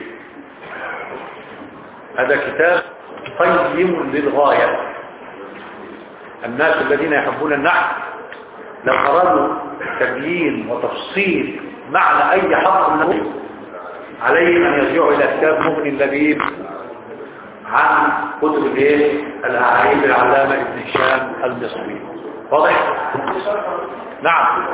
هذا كتاب قيم للغاية الناس الذين يحبون النحو لو أرادوا تبيين وتفصيل معنى أي حرف من عليهم أن يرجعوا إلى كتاب مغني اللبيب عن كتب الايه الاعايب العلامة ابن هشام المصري واضح نعم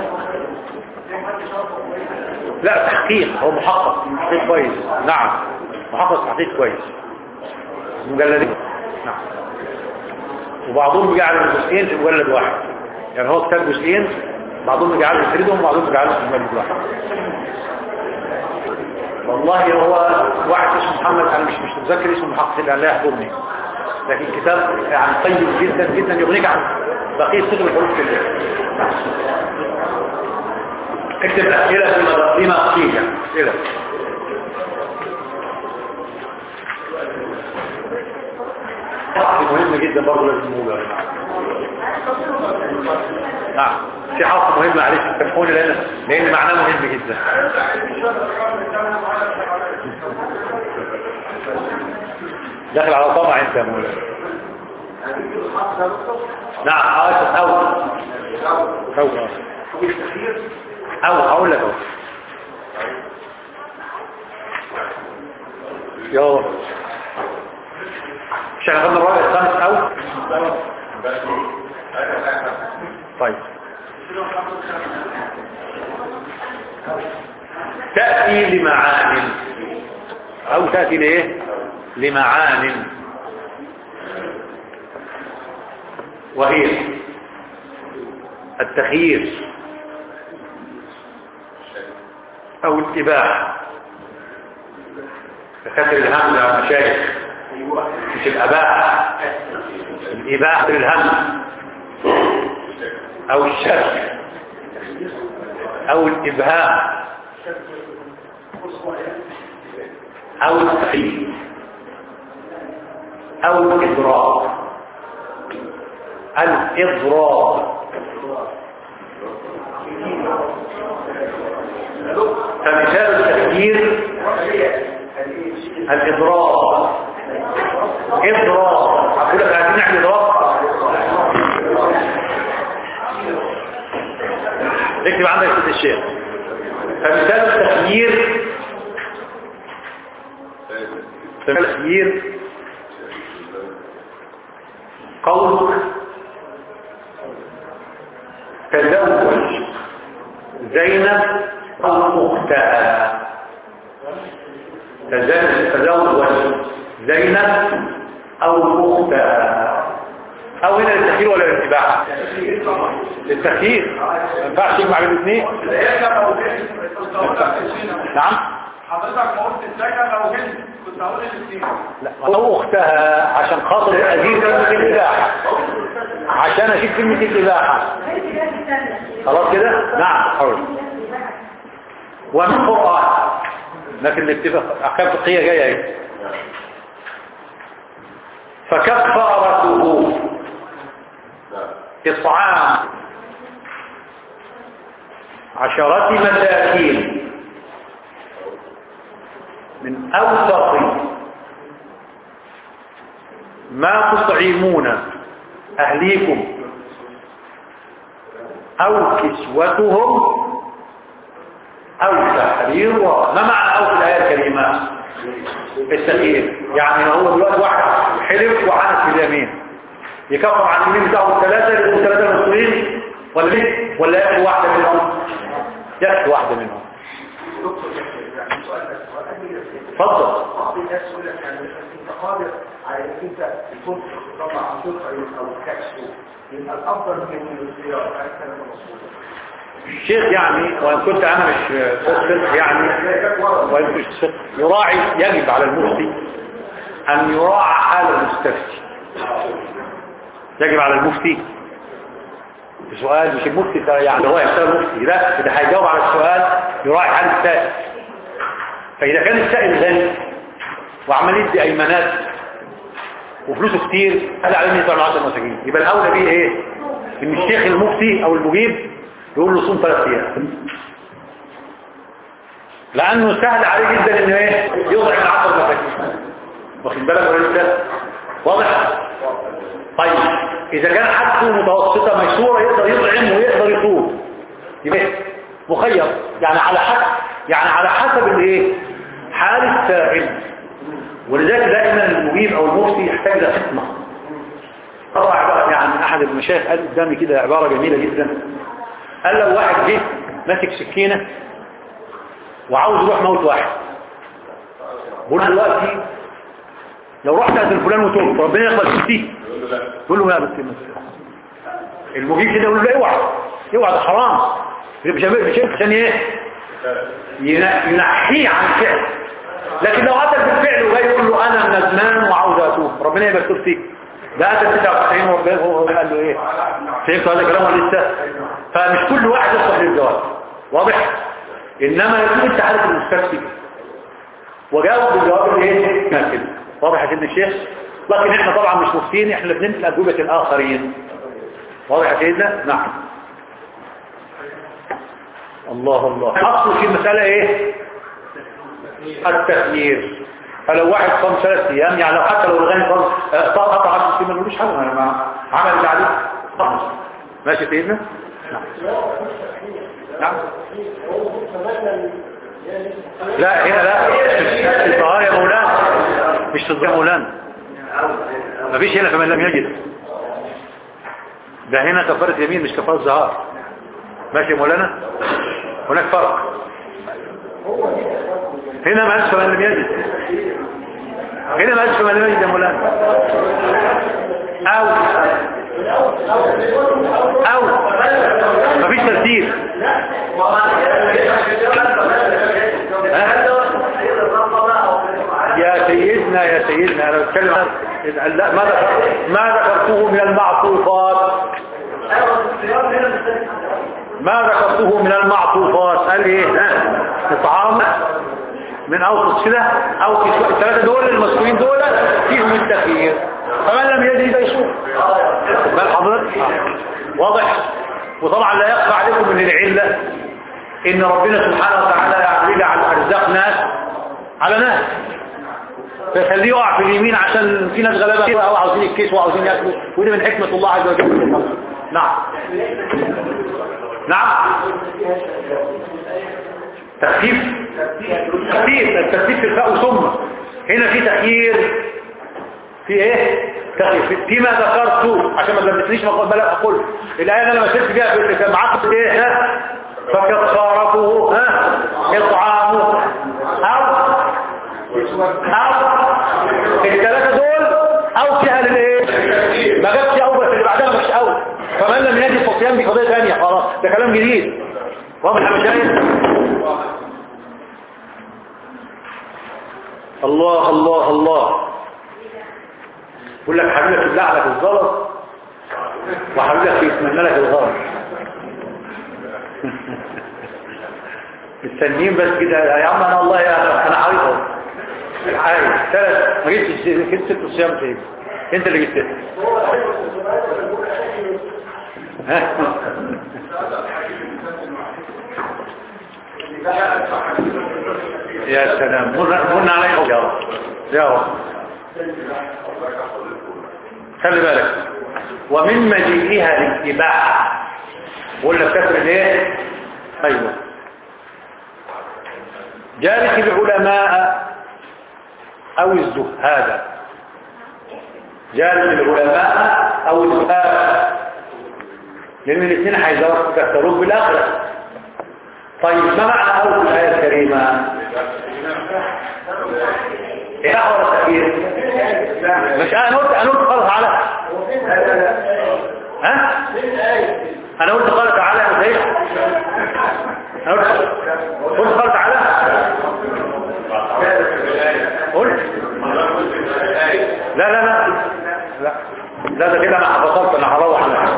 لا تحقيق هو محقق تحقيق كويس نعم محقق تحقيق كويس مجلدين نعم وبعضهم بيجعل الجزئين في مجلد واحد يعني هو كتاب جزئين بعضهم بيجعل يفردهم وبعضهم بيجعل في مجلد واحد والله هو واحد اسمه محمد انا مش مش متذكر اسمه محقق لان لا يحضرني لكن كتاب يعني طيب جدا جدا يغنيك عن بقيه كتب الحروف كلها اكتب اسئله في فيما قيل اسئله حرف مهم جدا برضه لازم نقوله يا جماعه نعم في حرف مهم معلش سامحوني لان لان معناه مهم جدا داخل على طمع انت يا مولانا هنجيب الحق ده بالظبط نعم آه أو أو أو هقول لك أهو يلا مش احنا خدنا الرابع الخامس أو طيب تأتي لمعان أو تأتي لإيه لمعان وهي التخيير أو الإباحة كسر الهم يا مشايخ مش الأباحة الإباحة للهم أو الشك أو الإبهام أو التخيير أو الإضرار الإضرار فمثال التفكير الإضرار إضرار أقول لك عايزين نعمل إضرار اكتب عندك سيد الشيخ فمثال التخيير التخيير قولك تزوج زينب أو أختها تزوج زينب أو أختها أو هنا للتخيير ولا للاتباع للتخيير ما ينفعش يجمع بين الاثنين نعم حضرتك ما قلت السكن لو هند كنت هقول الاثنين لا أو أختها عشان خاطر أزيد كلمة الإباحة عشان أشيل كلمة الإباحة خلاص كده نعم حاول ومن قرآن لكن الاتفاق أحكام فقهية جاية اهي فكفارته إطعام عشرة مساكين من أوسط ما تطعمون أهليكم أو كسوتهم أو تحرير ما معنى أو في الآية الكريمة التغيير يعني هو دلوقتي واحد حلف وعنت في اليمين يكفر عن اليمين بتاعه الثلاثة يكون ثلاثة مسؤولين ولا ليه ولا يأخذ واحدة منهم يأخذ واحدة منهم اتفضل بعض الناس يقول لك يعني انت قادر على انك انت تكون تطلع عن تطعم او تكسو يبقى الافضل من الاختيار هذا الكلام مظبوط الشيخ يعني وان كنت انا مش فقه يعني وان كنت فقه يراعي يجب على المفتي ان يراعى حال المستفتي يجب على المفتي السؤال مش المفتي ده يعني هو يشتغل مفتي لا ده هيجاوب على السؤال يراعي حال السائل فاذا كان السائل غني وعمال يدي ايمانات وفلوسه كتير هذا على يطلع 10 مساجين يبقى الاولى بيه ايه ان الشيخ المفتي او المجيب يقول له صوم ثلاث ايام لانه سهل عليه جدا انه ايه يضعف العشر مساكين واخد بالك ولا لسه واضح طيب اذا كان حالته متوسطه ميسوره يقدر يطعم ويقدر يصوم يبقى إيه؟ مخير يعني على حسب يعني على حسب الايه حال السائل ولذلك دائما المجيب او المفتي يحتاج الى حكمه طبعا عبارة يعني احد المشايخ قال قدامي كده عبارة جميلة جدا قال لو واحد جه ماسك سكينة وعاوز يروح موت واحد بقول له دلوقتي لو رحت عند الفلان وتوب ربنا يقبل فيه يقول له لا بس المجيب كده يقول له اوعى اوعى ده حرام مش مش عشان ايه ين- ينحيه عن الفعل لكن لو قتل بالفعل وجاي يقول له انا ندمان وعاوز اتوب ربنا يبقى يكتب فيه ده قتل 99 وربنا هو قال له ايه فهمت هذا الكلام ولا لسه فمش كل واحد يصلح للجواب واضح انما يكون انت عارف المستفسر وجاوب بالجواب اللي ايه كان كده واضح يا سيدنا الشيخ لكن احنا طبعا مش مفتين احنا بننقل اجوبه الاخرين واضح يا سيدنا نعم الله الله اصل في المساله ايه التغيير فلو واحد صام ثلاث ايام يعني لو حتى لو الغني صام آه، قطع 10 ايام ملوش حاجه انا ما عمل اللي عليه خلاص ماشي سيدنا نعم نعم لا هنا لا مش في الظهار يا مولانا مش في الظهار يا مولانا مفيش هنا فمن لم يجد ده هنا كفارة يمين مش كفارة ظهار ماشي يا مولانا هناك فرق هنا ما قالش فمن لم يجد هنا ما قالش فمن لم يجد يا مولانا او او مفيش ترتيب يا سيدنا يا سيدنا انا بتكلم عن- لا ما ذكر ما ذكرته من المعطوفات ما ذكرته من المعطوفات قال ايه ها اطعام من اوسط كده او في شوية- الثلاثه دول المذكورين دول فيهم التخيير فمن لم يجد يبقى يشوف بل حضرتك واضح وطبعا لا يخفى عليكم من العله ان ربنا سبحانه وتعالى يعمل على ارزاق ناس على ناس فيخليه يقع في اليمين عشان في ناس غلابه او عاوزين يكسوا وعاوزين ياكلوا ودي من حكمه الله عز وجل نعم نعم تخفيف تخفيف التخفيف في الفاء ثم هنا في تخيير في ايه تخفيف فيما ذكرت عشان ما تلبسنيش ما اقول بلا اقول الايه اللي انا مسكت فيها في في معاك ايه ها فكفارته ها اطعامه او او الثلاثه دول او فيها للايه ما جابش او بس اللي بعدها مش او فمن لم يجد فصيام دي قضيه ثانيه خلاص ده كلام جديد واضح يا مشايخ الله الله الله يقول لك حبيبك يبلع لك الغلط وحبيبك يتمنى لك الغلط مستنيين بس كده يا عم انا والله يا انا عايز اهو عايز ثلاث ما جبتش جبت ست صيام تاني انت اللي جبت ها يا سلام من عليك يا رب يا رب خلي بالك ومن مجيئها الاتباع ولا كسر الايه ايوه جالس العلماء او الزهاد جالس العلماء او الزهاد لان الاثنين هيذكروك بالاخره طيب ما معنى اول الايه الكريمه ايه احوال التأثير مش انا قلت انا قلت خالص على ها انا قلت قال تعالى يا مزيد انا قلت قلت قال تعالى قلت لا لا لا لا لا ده كده انا حفظت انا هروح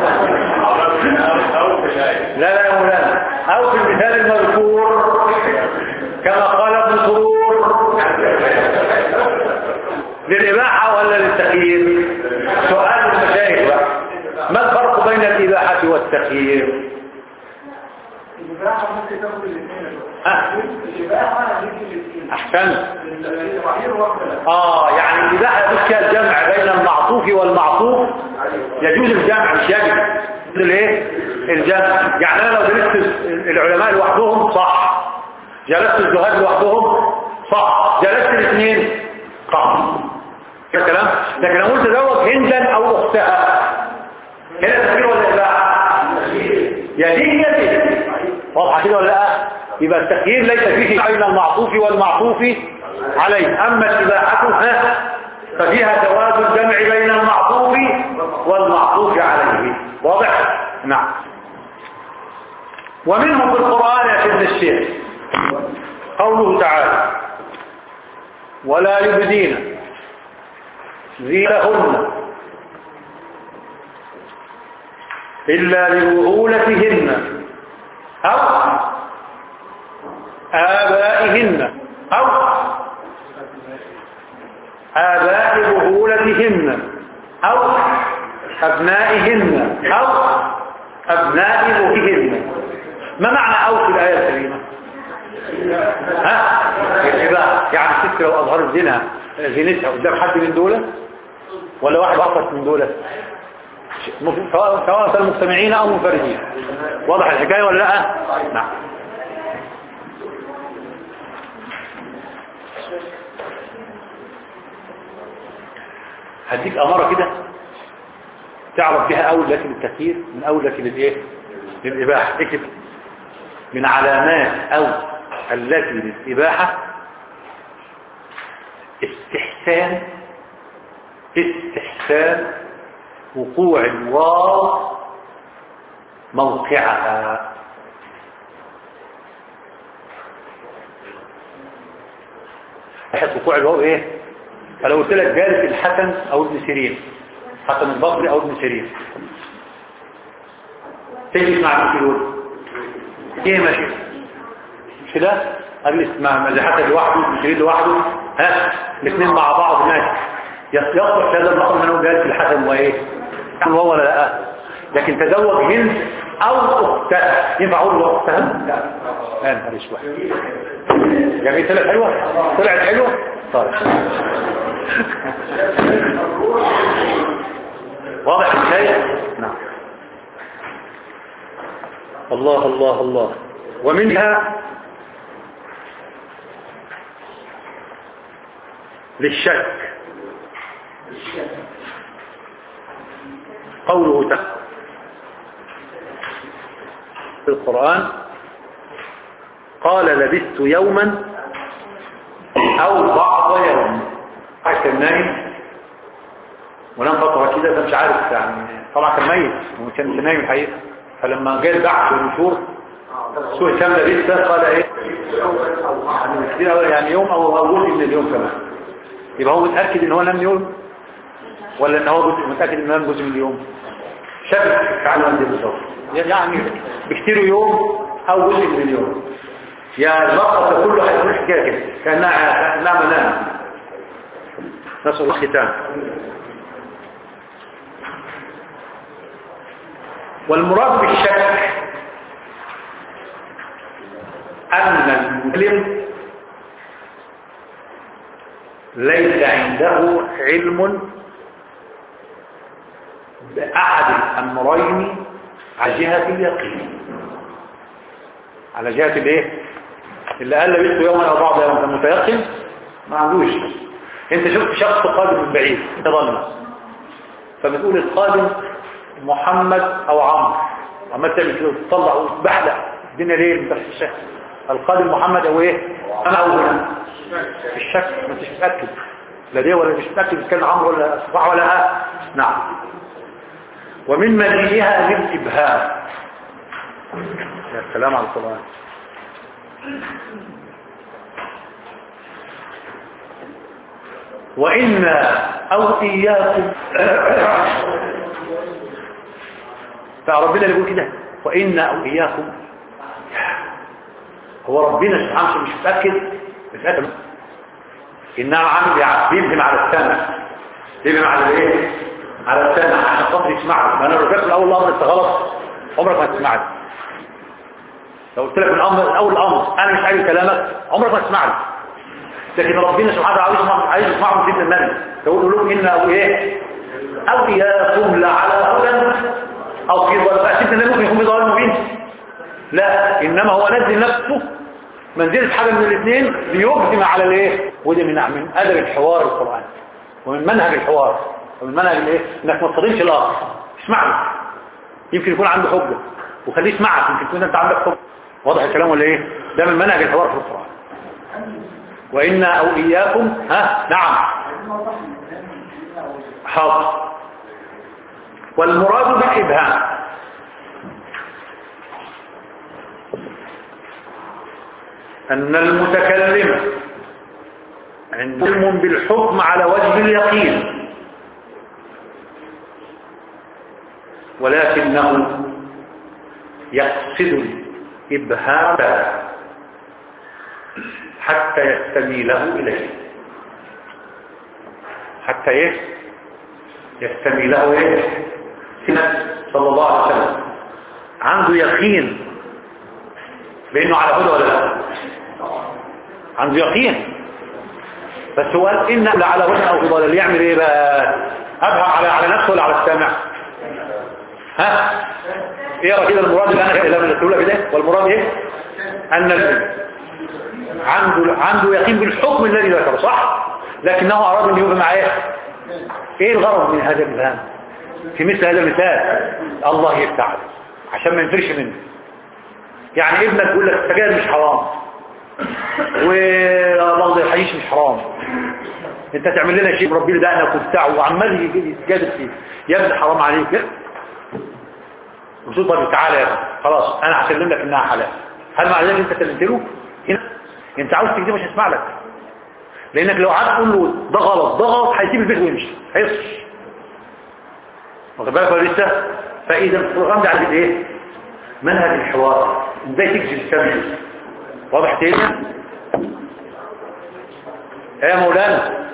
لا لا يا مولانا او في المثال المذكور كما قال ابن سرور للإباحة ولا للتخيير سؤال المشايخ بقى ما الفرق بين الإباحة والتخيير الإباحة ممكن تاخد الاثنين ها الإباحة هيجي الاثنين أحسنت الصحيح واحدة آه يعني الإباحة يجوز فيها الجمع بين المعطوف والمعطوف يجوز الجمع مش يجب الايه الجمع يعني انا لو جلست العلماء لوحدهم صح جلست الزهاد لوحدهم صح جلست الاثنين صح كده كلام لكن لو قلت زوج هندا او اختها هنا تفكير ولا اباحه يا دي يا دي واضحه كده ولا لا يبقى التخيير ليس فيه بين المعطوف والمعطوف عليه اما الاباحه ها ففيها جواز الجمع بين المعطوف والمعطوف عليه واضح نعم ومنهم في القرآن يا سيدنا الشيخ قوله تعالى ولا يبدين زينهن إلا لبعولتهن أو آبائهن أو آباء بعولتهن أو أبنائهن أو أبناء أبوهن ما معنى أو في الآية الكريمة ها الإباحة يعني ست البنت لو اظهرت زينها زينتها قدام حد من دول ولا واحد فقط من دول مف- سواء سواء كانوا مجتمعين او منفردين واضح الحكايه ولا لا نعم هديك اماره كده تعرف بها اول لكن الكثير من اول لكن الايه للاباحه اكتب من علامات او التي للاباحه استحسان استحسان وقوع الواو موقعها بحيث وقوع الواو ايه فلو قلت لك جالس الحسن او ابن سيرين حسن البصري او ابن سيرين تجلس مع ابن سيرين ايه ماشي مش كده اجلس مع مزحته لوحده ابن سيرين لوحده ها الاثنين مع بعض ماشي يصلح هذا المقام انه جالس الحسن وايه كان هو ولا لا لكن تزوج هند او اختها ينفع اقول له اختها لا لا نهار اسود يعني طلعت حلوه طلعت حلوه طيب واضح الشيء نعم الله الله الله ومنها للشك قوله تعالى في القرآن قال لبثت يوما أو بعض يوم واحد كان نايم ونام فترة كده ده مش عارف يعني طبعا كان ميت وما كانش نايم الحقيقة فلما جاء البحث والنشور سوء كام لبثت قال ايه يعني كتير أوي، يعني يوم او أو جزء من اليوم كمان يبقى هو متأكد ان هو نام يوم ولا ان هو جزء متأكد ان هو نام جزء من اليوم شبك تعالوا عندي بالظبط يعني بكتير يوم او جزء من اليوم يا الوقت كله هيكون حكايه كده كانها كانها منام نسال الله الختام والمراد بالشك ان المسلم ليس عنده علم بأحد الأمرين على جهة اليقين على جهة الايه اللي قال لبثت يوما او بعض يوم كان متيقن ما عندوش انت شفت شخص قادم من بعيد انت ظن فبتقول القادم محمد او عمرو عمال تعمل كده وتطلع وتبحلق الدنيا ليه انت في الشك القادم محمد او ايه انا او هنا في الشك ما انتش متاكد لا دي ولا مش متاكد كان عمرو ولا صح ولا لا نعم ومن مدينها الابهام يا سلام على القرآن وإنا أو إياكم فربنا اللي يقول كده وإنا أو إياكم هو ربنا سبحانه مش متأكد متأكد إنها عامل بيبهم على السمع بيبهم على الايه على السمع عشان خاطر يسمعك ما انا لو جبت الاول الامر انت غلط عمرك ما تسمعني لو قلت لك من الامر اول الامر انا مش عايز كلامك عمرك ما تسمعني لكن ربنا سبحانه وتعالى عايز يسمع عايز يسمعهم سيدنا النبي تقول لهم ان او ايه او اياكم لعلى هدى او في ضلال سيدنا النبي ممكن يكون في ضلال مبين لا انما هو نزل نفسه منزلة حاجة من الاثنين ليقدم على الايه وده من من ادب الحوار القرآن ومن منهج الحوار ومن منهج الايه انك ما تصدمش الاخر اسمعني يمكن يكون عنده حجه وخليه يسمعك يمكن تكون انت عندك حجه واضح الكلام ولا ايه ده من منهج الحوار في القرآن وإنا أو إياكم ها نعم حاضر والمراد بالإبهام أن المتكلم علم بالحكم على وجه اليقين ولكنه يقصد الإبهام حتى يستميله إليه حتى ايه يستميله ايه صلى الله عليه وسلم عنده يقين بانه على هدى ولا لا عنده يقين بس هو قال إن لعلى هدى أو ضلال يعمل إيه بقى أبهم على على نفسه ولا على السامع ها اقرا كده المراد اللي انا اللي انا بقوله كده والمراد ايه ان ال- عنده عنده يقين بالحكم الذي ذكره صح لكنه اراد ان يبقى معاه ايه الغرض من هذا الكلام في مثل هذا المثال الله يفتح عليه عشان ما ينفرش منه يعني ابنك يقول لك السجاير مش حرام والله الحشيش مش حرام انت تعمل لنا شيء ربي دقنك وبتاع وعمال يتجادل فيه يا ابني حرام عليك لا. وتقول طب تعالى يا ابني خلاص انا هسلم لك انها حلال هل مع ذلك انت سلمت له هنا انت عاوز تكذب مش هيسمع لك لانك لو قعدت تقول له ده غلط ده غلط هيسيب البيت ويمشي هيصش واخد بالك ولا لسه فاذا البروجرام ده عايز ايه منهج الحوار ازاي تكذب السمع واضح تاني ايه يا مولانا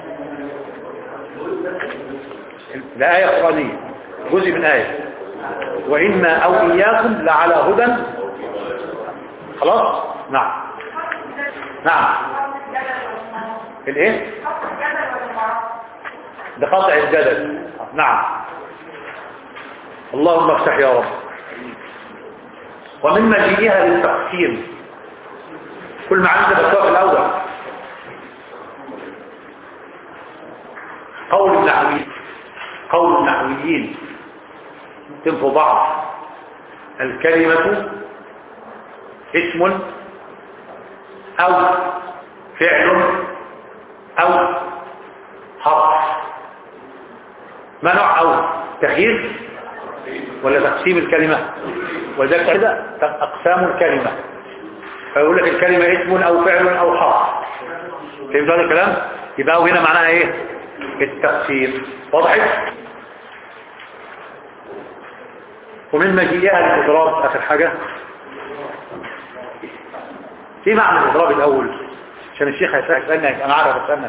ده آية قرآنية جزء من آية وإنا أو إياكم لعلى هدى خلاص نعم نعم الايه ده قطع الجدل نعم اللهم افتح يا رب ومن مجيئها للتقسيم كل ما عندك في الأول قول النحويين قول النحويين تنفوا بعض الكلمة اسم أو فعل أو حرف ما نوع أو تخيير ولا تقسيم الكلمة ولذلك كده أقسام الكلمة فيقول لك الكلمة اسم أو فعل أو حرف فهمت هذا الكلام يبقى هنا معناها ايه التقسيم وضحت ومن مجيئها الإضراب آخر حاجة في معنى الإضراب الأول عشان الشيخ هيسألني أنا عارف أسألنا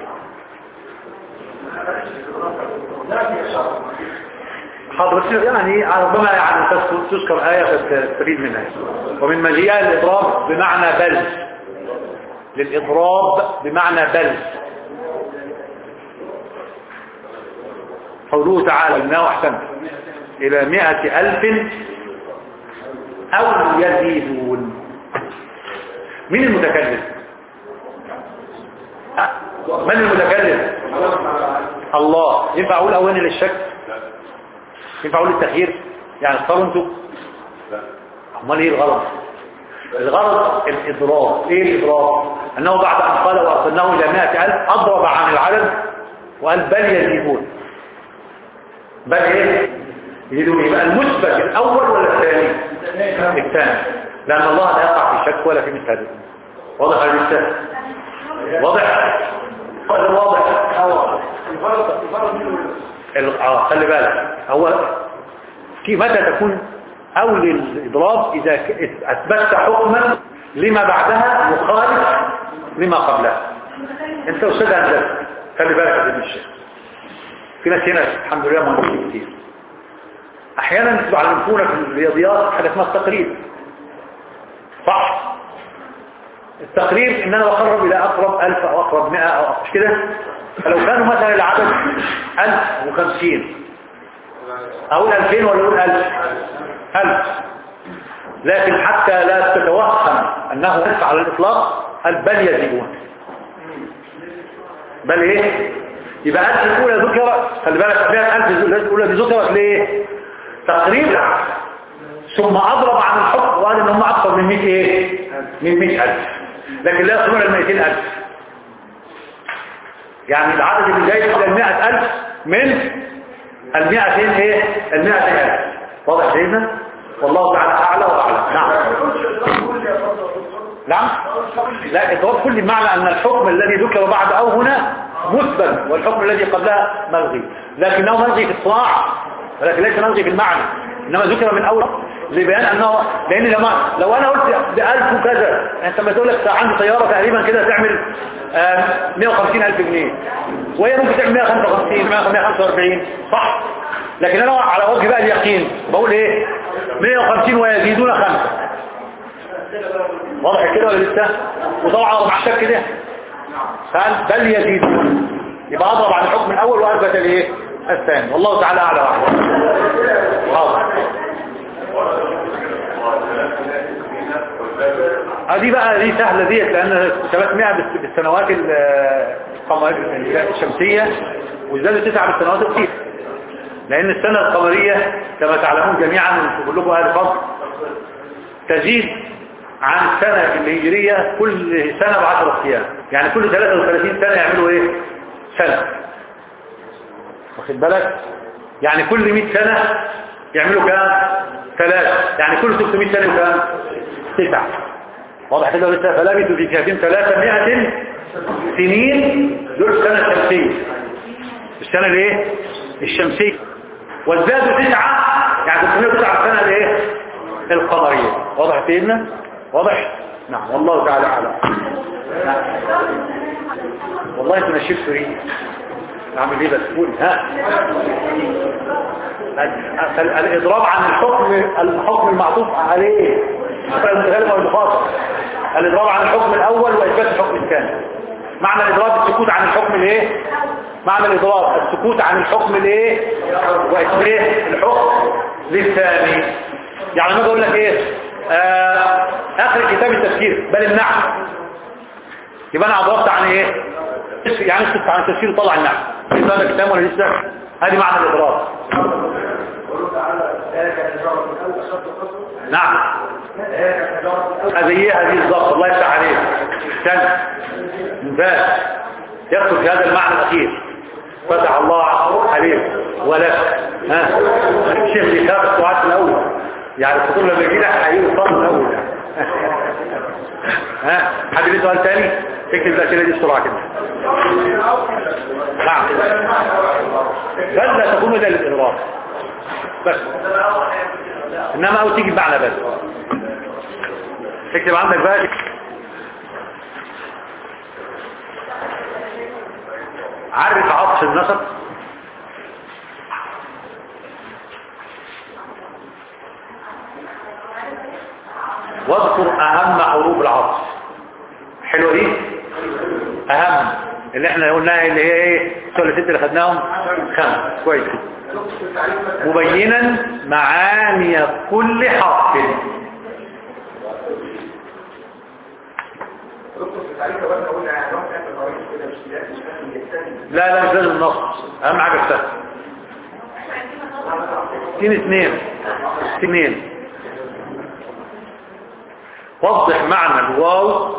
حاضر بس يعني ربما يعني تذكر آية فتستفيد منها ومن مجيئها الإضراب بمعنى بل للإضراب بمعنى بل قوله تعالى إنه أحسن إلى مئة ألف أو يزيدون مين المتكلم من المتكلم الله ينفع أقول أولا للشك ينفع أقول للتخيير يعني اختاروا انتوا امال ايه الغرض الغرض الإضراب ايه الإضراب أنه بعد أن قال وأرسلناه إلى مئة ألف أضرب عن العدد وقال بل يزيدون بل ايه يزيدون يبقى المثبت الأول ولا الثاني الثاني لأن الله لا يقع في شك ولا في مثل هذا واضح ولا لسه واضح ولا واضح ال- اه خلي بالك هو في متى تكون أول الإضراب إذا ك- أثبتت حكما لما بعدها مخالف لما قبلها انت أستاذ هندسة خلي بالك يا ابن الشيخ في ناس هنا الحمد لله مهندسين كتير احيانا تعلمونا في الرياضيات حاجه اسمها التقريب صح التقريب ان انا بقرب الى اقرب الف او اقرب مئة او مش كده فلو كانوا مثلا العدد الف وخمسين اقول الفين ولا اقول الف الف لكن حتى لا تتوهم انه الف على الاطلاق قال بل يزيدون بل ايه يبقى ألف الأولى ذكرت خلي بالك فيها الألف الأولى دي ذكرت ليه تقريبا ثم أضرب عن الحكم وقال إن هم أكثر من 100 إيه من 100 ألف لكن لا يصلون ال 200 ألف يعني العدد اللي جاي قبل ال 100 ألف من ال 200 إيه ال 200 ألف واضح سيدنا والله تعالى أعلى وأعلم نعم نعم لا إضراب كل معنى أن الحكم الذي ذكر بعد أو هنا مثبت والحكم الذي قبلها ملغي لكنه ملغي في الصراع ولكن ليس ملغي في المعنى إنما ذكر من أول لبيان أنه لأن لما لو أنا قلت بألف وكذا أنت لما تقول لك عندي طيارة تقريبا كده تعمل آه 150 ألف جنيه وهي ممكن تعمل 155 145 صح لكن أنا على وجه بقى اليقين بقول إيه 150 ويزيدون خمسة واضح كده ولا لسه وطبعا مع الشك ده قال بل يزيدون يبقى اضرب عن الحكم الاول واثبت الايه الثاني والله تعالى اعلى واعلم واضح هذه بقى دي سهلة ديت لأن ثبتمائة بس- بالسنوات ال- القمرية الشمسية وزادوا تسعة بالسنوات الكتير لأن السنة القمرية كما تعلمون جميعا وانتم كلكم أهل فضل تزيد عن السنة الهجرية كل سنة بعشرة أيام يعني كل 33 سنة يعملوا إيه؟ سنة واخد بالك؟ يعني كل 100 سنة يعملوا كام؟ ثلاثة يعني كل 600 سنة كام؟ تسعة واضح كده لسه فلابثوا في كهفهم 300 سنين دول السنة الشمسية السنة الايه؟ الشمسية وازدادوا تسعة يعني 309 السنة الايه؟ القمرية واضح سيدنا؟ واضح؟ نعم والله تعالى أعلم نعم. والله انت ماشيين فري اعمل ايه بس قول ها ال- الاضراب عن الحكم الحكم المعطوف عليه المتكلم او المخاطب الاضراب عن الحكم الاول واثبات الحكم الثاني معنى الاضراب السكوت عن الحكم الايه معنى الاضراب السكوت عن الحكم الايه واثبات الحكم للثاني يعني ما بقول لك ايه آه اخر كتاب التفسير بل النحو يبقى انا اضربت عن ايه يعني اسكت عن التفسير وطلع النحو لسه هذا كتاب ولا لسه هذه معنى الاضراب قوله تعالى ذلك الجار من اول شرط القصر نعم ذلك الجار من اول هذه هي هذه بالضبط الله يفتح عليك استنى ممتاز يدخل في هذا المعنى الاخير فتح الله عليك ولك ها الشيخ اللي خاف السؤال في الاول يعني الخطوط لما يجي لك هيجي الصف الاول يعني. ها حد ليه سؤال ثاني اكتب الاسئله دي بسرعه كده نعم بل لا تكون الا للاضراب بس انما او تيجي بمعنى بس اكتب عندك بقى عرف عطف النسق واذكر اهم حروف العطف حلوه دي اهم اللي احنا قلناها اللي هي ايه السؤال اللي اللي خدناهم خمس كويس مبينا معاني كل حرف لا لا مش لازم النص اهم حاجه السهل اثنين اثنين اثنين وضح معنى الواو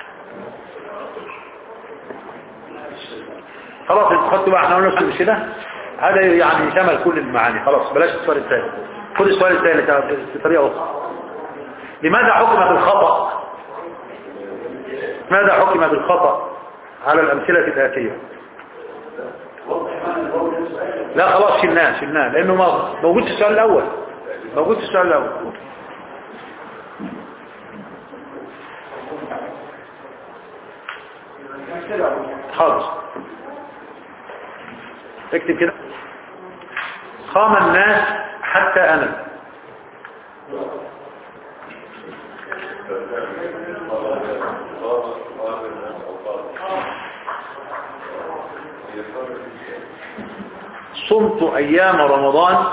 خلاص انت خدتوا بقى احنا قلنا نفس كده هذا يعني شمل كل المعاني خلاص بلاش السؤال الثاني خد السؤال الثالث بطريقه اخرى لماذا حكم بالخطأ ماذا حكم بالخطأ على الأمثلة الآتية لا خلاص شلناه شلناه لأنه ما موجود في السؤال الأول موجود في السؤال الأول خالص اكتب كده قام الناس حتى أنا صمت أيام رمضان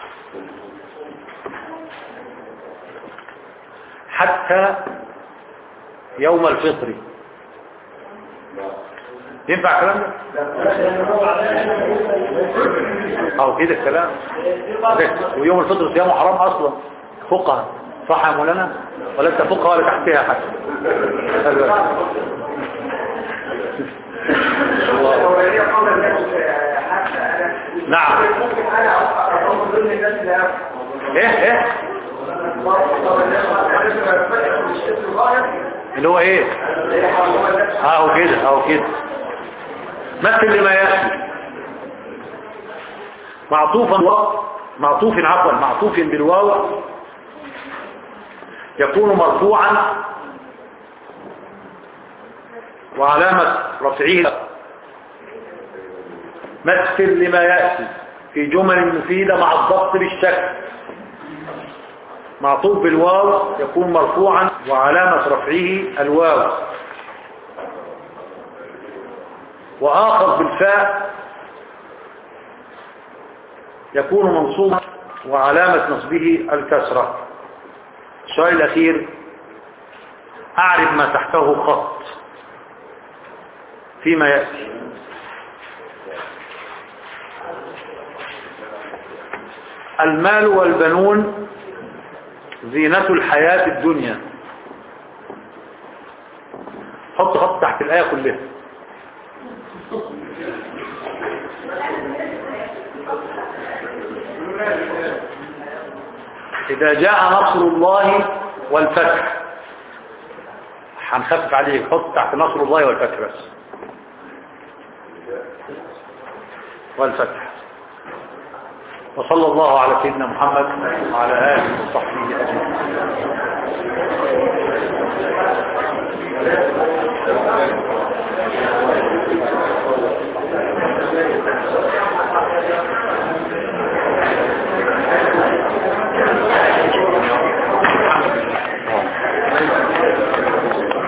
حتى يوم الفطر ينفع الكلام ده او كده الكلام ويوم الفطر صيامه حرام اصلا فقه صح يا مولانا ولا انت فقه ولا تحتها حتى نعم ايه ايه اللي هو ايه اهو كده اهو كده مثل لما يأتي معطوفا و... معطوف عفوا معطوف بالواو يكون مرفوعا وعلامة رفعه مثل لما يأتي في جمل مفيدة مع الضبط بالشكل معطوف بالواو يكون مرفوعا وعلامة رفعه الواو وآخر بالفاء يكون منصوبا وعلامة نصبه الكسرة السؤال الأخير أعرف ما تحته خط فيما يأتي المال والبنون زينة الحياة الدنيا حط خط تحت الآية كلها إذا جاء نصر الله والفتح هنخفف عليك حط تحت نصر الله والفتح بس والفتح وصلى الله على سيدنا محمد وعلى آله وصحبه